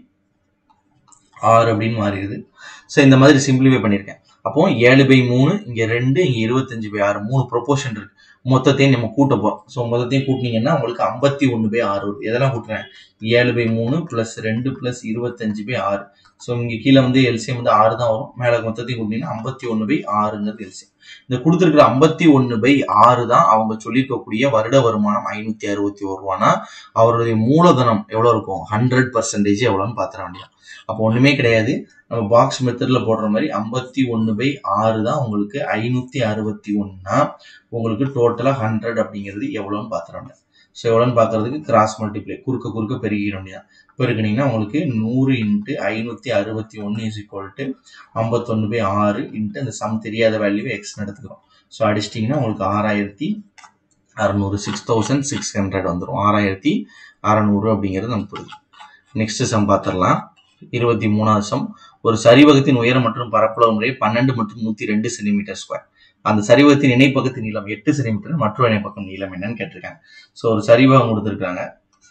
ஆறு அப்படின்னு மாறிடுது ஸோ இந்த மாதிரி சிம்பிளிஃபை பண்ணியிருக்கேன் அப்போ ஏழு பை மூணு இங்க ரெண்டு இங்க இருபத்தஞ்சு பை ஆறு மூணு ப்ரொபோர்ஷன் இருக்கு மொத்தத்தையும் நம்ம கூட்ட போறோம் ஸோ மொத்தத்தையும் கூட்டினீங்கன்னா உங்களுக்கு ஐம்பத்தி ஒன்று பை ஆறு வருது எதெல்லாம் கூட்டுறேன் ஏழு பை மூணு பிளஸ் ரெண்டு பிளஸ் இருபத்தஞ்சு பை ஆறு ஸோ இங்க கீழே வந்து எல்சிஎம் வந்து ஆறு தான் வரும் மேலே மொத்தத்தையும் கூட்டினீங்கன்னா ஐம்பத்தி ஒன்று பை ஆறுங்கிறது எல்சிஎம் இந்த கொடுத்துருக்கிற ஐம்பத்தி ஒன்று பை ஆறு தான் அவங்க சொல்லியிருக்கக்கூடிய வருட வருமானம் ஐநூத்தி அறுபத்தி ஒரு ரூபானா அவருடைய மூலதனம் எவ்வளோ இருக்கும் ஹண்ட்ரட் பர்சன்டேஜ் எவ்வளோன்னு பார்த்துட வேண்டியது அப்போ ஒன்றுமே கிடையாது நம்ம பாக்ஸ் மெத்தடில் போடுற மாதிரி ஐம்பத்தி ஒன்று பை ஆறு தான் உங்களுக்கு ஐநூற்றி அறுபத்தி ஒன்றுனா உங்களுக்கு டோட்டலாக ஹண்ட்ரட் அப்படிங்கிறது எவ்வளோன்னு பார்த்துறாங்க ஸோ எவ்வளோன்னு பார்க்கறதுக்கு கிராஸ் மல்டிப்ளை குறுக்க குறுக்க பெருகிட வேண்டியதான் பெருக்கினீங்கன்னா உங்களுக்கு நூறு இன்ட்டு ஐநூற்றி அறுபத்தி ஒன்று இஸ் ஈக்குவல் டு ஐம்பத்தொன்று பை ஆறு இன்ட்டு அந்த சம் தெரியாத வேல்யூ எக்ஸ்னு எடுத்துக்கிறோம் ஸோ அடிச்சிட்டிங்கன்னா உங்களுக்கு ஆறாயிரத்தி அறநூறு சிக்ஸ் தௌசண்ட் சிக்ஸ் ஹண்ட்ரட் வந்துடும் ஆறாயிரத்தி அறநூறு அப்படிங்கிறது நமக்கு புரியுது நெக்ஸ்ட் சம் பார்த்துடலாம் இருபத்தி மூணாவது சம் ஒரு சரிவகத்தின் உயரம் மற்றும் பரப்பளவு முறை பன்னெண்டு மற்றும் நூத்தி ரெண்டு சென்டிமீட்டர் ஸ்கொயர் அந்த சரிவகத்தின் இணைப்பக்கத்தின் நீளம் எட்டு சென்டிமீட்டர் மற்றொரு இணைப்பக்கம் நீளம் என்னன்னு கேட்டிருக்காங்க ஸோ ஒரு சரிவகம் கொடுத்துருக்காங்க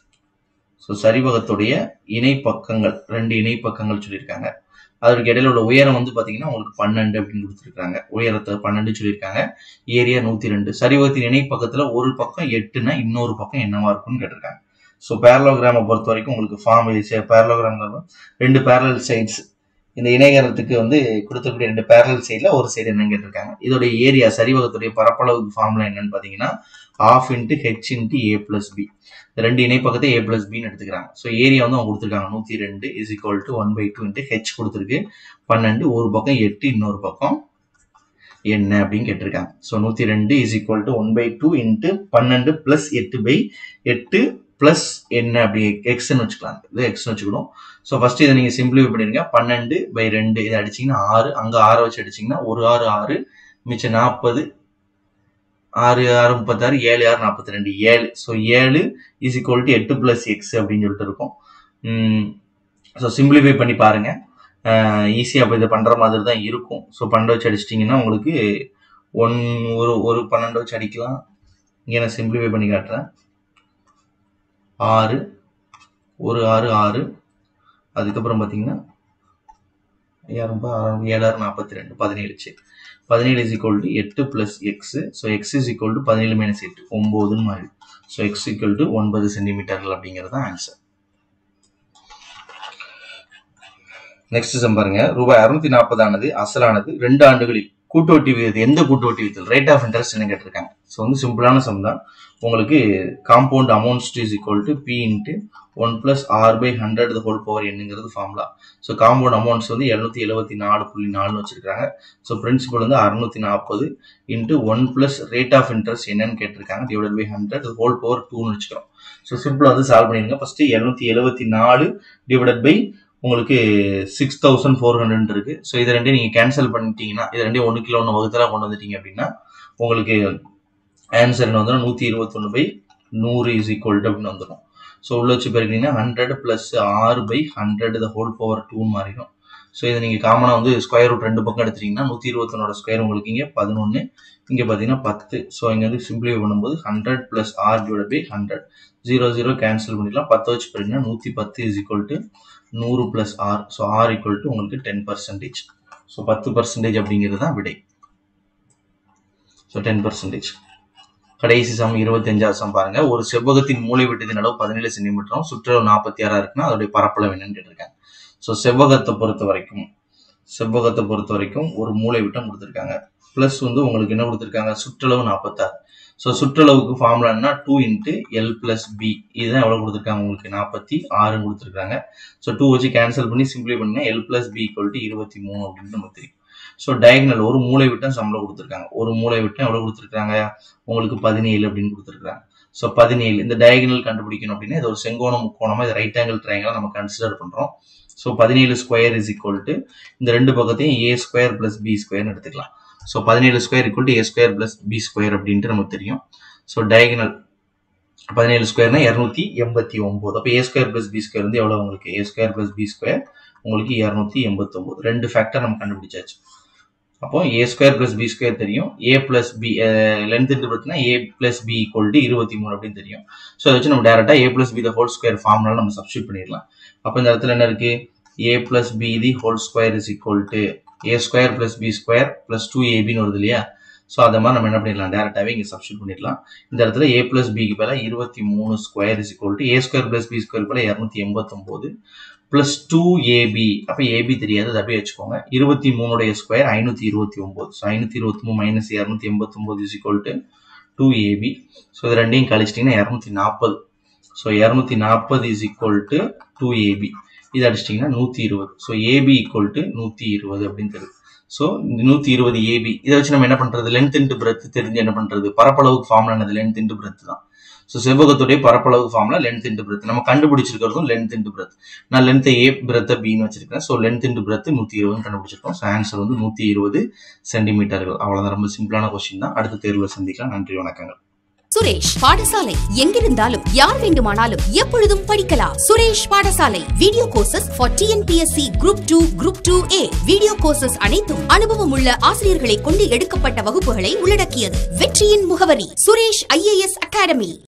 ஸோ சரிவகத்துடைய இணைப்பக்கங்கள் ரெண்டு இணைப்பக்கங்கள் சொல்லியிருக்காங்க அதற்கு இடையில உள்ள உயரம் வந்து பாத்தீங்கன்னா உங்களுக்கு பன்னெண்டு அப்படின்னு கொடுத்துருக்காங்க உயரத்தை பன்னெண்டு சொல்லியிருக்காங்க ஏரியா நூத்தி ரெண்டு சரிவகத்தின் இணைப்பக்கத்துல ஒரு பக்கம் எட்டுனா இன்னொரு பக்கம் என்னவா இருக்கும்னு கேட்டிருக்காங்க ஸோ பேரலோகிராமை பொறுத்த வரைக்கும் உங்களுக்கு ஃபார்ம் பேரலோகிராம் ரெண்டு பேரலல் சைட்ஸ் இந்த இணையகரத்துக்கு வந்து கொடுத்துக்கூடிய ரெண்டு பேரலல் சைடில் ஒரு சைடு என்னன்னு கேட்டிருக்காங்க இதோடைய ஏரியா சரிவகத்துடைய பரப்பளவுக்கு ஃபார்முலா என்னன்னு பார்த்தீங்கன்னா half into h into a plus b இந்த ரெண்டு இணைப்பக்கத்தை ஏ பிளஸ் பின்னு எடுத்துக்கிறாங்க ஸோ ஏரியா வந்து அவங்க கொடுத்துருக்காங்க நூற்றி ரெண்டு is equal to one by two into h கொடுத்துருக்கு பன்னெண்டு ஒரு பக்கம் எட்டு இன்னொரு பக்கம் என்ன அப்படின்னு கேட்டிருக்காங்க ஸோ நூற்றி ரெண்டு is equal to one by two into பன்னெண்டு ப்ளஸ் எட்டு பை எட்டு ப்ளஸ் என்ன அப்படி எக்ஸ்ன்னு வச்சுக்கலாம் இது எக்ஸ்னு வச்சுக்கணும் ஸோ ஃபர்ஸ்ட் இதை நீங்கள் சிம்பிளிஃபை பண்ணிருங்க பன்னெண்டு பை ரெண்டு இதை அடிச்சிங்கன்னா ஆறு அங்கே ஆறை வச்சு அடிச்சிங்கன்னா ஒரு ஆறு ஆறு மிச்சம் நாற்பது ஆறு ஆறு முப்பத்தாறு ஏழு ஆறு நாற்பத்தி ரெண்டு ஏழு ஸோ ஏழு இஸ் ஈக்குவல் டு எட்டு ப்ளஸ் எக்ஸ் அப்படின்னு சொல்லிட்டு இருக்கும் ஸோ சிம்பிளிஃபை பண்ணி பாருங்க ஈஸியாக இப்போ இதை பண்ணுற மாதிரி தான் இருக்கும் ஸோ பன்னெண்டு வச்சு அடிச்சிட்டிங்கன்னா உங்களுக்கு ஒன் ஒரு ஒரு பன்னெண்டு வச்சு அடிக்கலாம் இங்கே நான் சிம்பிளிஃபை பண்ணி காட்டுறேன் ஆறு ஒரு ஆறு ஆறு அதுக்கப்புறம் பார்த்தீங்கன்னா ஏழாயிரம் ஏழாயிரம் நாற்பத்தி ரெண்டு பதினேழு சரி பதினேழு இஸ் ஈக்குவல் டு எட்டு plus x so x is equal to பதினேழு மைனஸ் எட்டு ஒம்போதுன்னு மாறி ஸோ எக்ஸ் ஈக்குவல் டு ஒன்பது சென்டிமீட்டர்கள் அப்படிங்கிறது தான் ஆன்சர் நெக்ஸ்ட் சம் பாருங்க ரூபாய் அறுநூத்தி நாற்பதானது அசலானது ரெண்டு ஆண்டுகளில் கூட்டுவட்டி விகிதம் எந்த கூட்டுவட்டி விகிதத்தில் ரேட் ஆஃப் இன்ட்ரெஸ்ட் என்ன கேட்டிருக்காங்க ஸோ வந்து சிம்பிளான சம் தான் உங்களுக்கு compound amounts is equal to p into one plus r by hundred whole power என்னங்கிறது ஃபார்முலா ஸோ காம்பவுண்ட் அமௌண்ட்ஸ் வந்து எழுநூத்தி எழுபத்தி நாலு புள்ளி நாலுன்னு வச்சிருக்காங்க ஸோ பிரின்சிபல் வந்து அறுநூத்தி நாற்பது into one plus rate of interest என்னன்னு கேட்டிருக்காங்க divide by hundred whole power டூன்னு வச்சுக்கிறோம் ஸோ சிம்பிளாக வந்து சால்வ் பண்ணிடுங்க ஃபர்ஸ்ட் எழுநூத்தி எழுபத்தி நாலு டிவைட் பை உங்களுக்கு சிக்ஸ் தௌசண்ட் ஃபோர் ஹண்ட்ரட் இருக்கு ஸோ இதை ரெண்டையும் நீங்கள் கேன்சல் பண்ணிட்டீங்கன்னா இது ரெண்டையும் ஒன்று கிலோ ஒன்று வகுத்தலாம் கொண்டு வந்துட்டீங்க அப்படின்னா உங்களுக்கு ஆன்சர் என்ன வந்துடும் நூற்றி இருபத்தொன்று பை நூறு இஸ் ஈக்குவல் டு அப்படின்னு வந்துடும் ஸோ உள்ள வச்சு பெருக்கிங்கன்னா ஹண்ட்ரட் ப்ளஸ் ஆறு by hundred the whole power டூன்னு மாறிடும் ஸோ இதை நீங்கள் காமனாக வந்து ஸ்கொயர் ரூட் ரெண்டு பக்கம் எடுத்துட்டீங்கன்னா நூற்றி இருபத்தொன்னோட ஸ்கொயர் உங்களுக்கு இங்கே பதினொன்று இங்கே பார்த்தீங்கன்னா பத்து ஸோ இங்கே வந்து சிம்பிளிஃபை பண்ணும்போது hundred plus r divide by hundred zero zero cancel பண்ணிடலாம் பத்து வச்சு பெருக்கினா நூற்றி பத்து இஸ் ஈக்குவல் டு நூறு plus r so r equal to உங்களுக்கு டென் பர்சன்டேஜ் ஸோ பத்து பர்சன்டேஜ் அப்படிங்கிறது தான் விடை ஸோ டென் பர்சன்டேஜ் கடைசி சம் இருபத்தஞ்சாவது சம் பாருங்க ஒரு செவ்வகத்தின் மூளை விட்டதின் அளவு பதினேழு சென்டிமீட்டரும் சுற்றளவு நாற்பத்தி ஆறா இருக்குன்னா அதோடைய பரப்பளவு என்னன்னு கேட்டிருக்காங்க ஸோ செவ்வகத்தை பொறுத்த வரைக்கும் செவ்வகத்தை பொறுத்த வரைக்கும் ஒரு மூளை விட்டம் கொடுத்துருக்காங்க ப்ளஸ் வந்து உங்களுக்கு என்ன கொடுத்துருக்காங்க சுற்றளவு நாற்பத்தாறு ஸோ சுற்றளவுக்கு ஃபார்முலான்னா two into l plus b இதுதான் எவ்வளோ கொடுத்துருக்காங்க உங்களுக்கு நாற்பத்தி ஆறுன்னு கொடுத்துருக்காங்க ஸோ டூ வச்சு கேன்சல் பண்ணி சிம்பிளை பண்ணி l plus b equal to இருபத்தி மூணு அப்படின்னு நமக்கு தெரியும் ஸோ டயக்னல் ஒரு மூளை விட்டம் சம்பளம் கொடுத்துருக்காங்க ஒரு மூளை விட்டம் எவ்வளோ கொடுத்துருக்காங்க உங்களுக்கு பதினேழு அப்படின்னு கொடுத்துருக்காங்க ஸோ பதினேழு இந்த டயகனல் கண்டுபிடிக்கணும் அப்படின்னா இது ஒரு செங்கோணம் முக்கோணமா இது ரைட் ஆங்கிள் ட்ரையாங்கிள் நம்ம கன்சிடர் பண்ணுறோம் ஸோ பதினேழு ஸ்கொயர் இஸ் ஈக்குவல் டு இந்த ரெண்டு பக்கத்தையும் ஏ ஸ்கொயர் பிளஸ் பி ஸ்கொயர்னு எடுத்துக்கலாம் ஸோ பதினேழு square equal to a square plus B square அப்படின்ட்டு நமக்கு தெரியும் ஸோ டயகனல் பதினேழு ஸ்கொயர்னா இரநூத்தி எண்பத்தி ஒம்பது அப்போ a square plus B square வந்து எவ்வளோ உங்களுக்கு a square plus B square உங்களுக்கு இரநூத்தி எண்பத்தொம்போது ரெண்டு ஃபேக்டர் நம்ம கண்டுபிடிச்சாச்சு அப்போ a square plus B square தெரியும் ஏ பிளஸ் பி லென்த் பார்த்தீங்கன்னா a plus b equal to இருபத்தி மூணு அப்படின்னு தெரியும் ஸோ அதை வச்சு நம்ம directly a plus b the whole square ஃபார்ம்னால நம்ம சப்ஸ்டியூட் பண்ணிடலாம் அப்போ இந்த இடத்துல என்ன இருக்கு a plus b the whole square is equal to a square plus B square plus two ஏபின்னு வருது இல்லையா ஸோ அதை மாதிரி நம்ம என்ன பண்ணிடலாம் டேரெக்டாகவே இங்கே சப்ஸ்டியூட் பண்ணிடலாம் இந்த இடத்துல ஏ பிளஸ் பிக்கு பதிலாக இருபத்தி மூணு square is equal to a square plus B square போல இரநூத்தி எண்பத்தொம்போது பிளஸ் டூ ஏபி அப்போ ஏபி தெரியாது அதை அப்படியே வச்சுக்கோங்க இருபத்தி மூணுடைய ஸ்கொயர் ஐநூற்றி இருபத்தி ஒம்பது ஸோ ஐநூற்றி இருபத்தி மூணு மைனஸ் இரநூத்தி எண்பத்தொம்போது is equal to two a b so இது ரெண்டையும் கழிச்சிட்டிங்கன்னா இரநூத்தி நாற்பது ஸோ இரநூத்தி நாற்பது is equal to two a b இது அடிச்சிட்டிங்கன்னா நூற்றி இருபது ஸோ ஏபி ஈக்குவல் டு நூற்றி இருபது அப்படின்னு தெரியுது ஸோ நூற்றி இருபது ஏபி இதை வச்சு நம்ம என்ன பண்ணுறது லென்த் இன்ட்டு பிரெத் தெரிஞ்சு என்ன பண்ணுறது பரப்பளவுக்கு ஃபார்ம்ல என்னது லென்த் இன்ட்டு பிரெத் தான் ஸோ செவ்வகத்துடைய பரப்பளவுக்கு ஃபார்ம்ல லென்த் இன்ட்டு பிரெத் நம்ம கண்டுபிடிச்சிருக்கிறதும் லென்த் இன்ட்டு பிரெத் நான் லென்த்தை ஏ பிரெத்தை பின்னு வச்சிருக்கேன் ஸோ லென்த் இன்ட்டு பிரெத் நூற்றி இருபது கண்டுபிடிச்சிருக்கோம் ஸோ ஆன்சர் வந்து நூற்றி இருபது சென்டிமீட்டர்கள் அவ்வளோதான் ரொம்ப சிம்பிளான கொஸ்டின் தான் அடுத்த தேர்வில் சந்திக்கலாம் நன்றி வணக்கங்கள் சுரேஷ் பாடசாலை எங்கிருந்தாலும் யார் வேண்டுமானாலும் எப்பொழுதும் படிக்கலாம் Suresh Padasalai video courses for TNPSC group two group two A video courses அனைத்தும் அனுபவம் உள்ள ஆசிரியர்களை கொண்டு எடுக்கப்பட்ட வகுப்புகளை உள்ளடக்கியது வெற்றியின் முகவரி சுரேஷ் ஐஏஎஸ் அகாடமி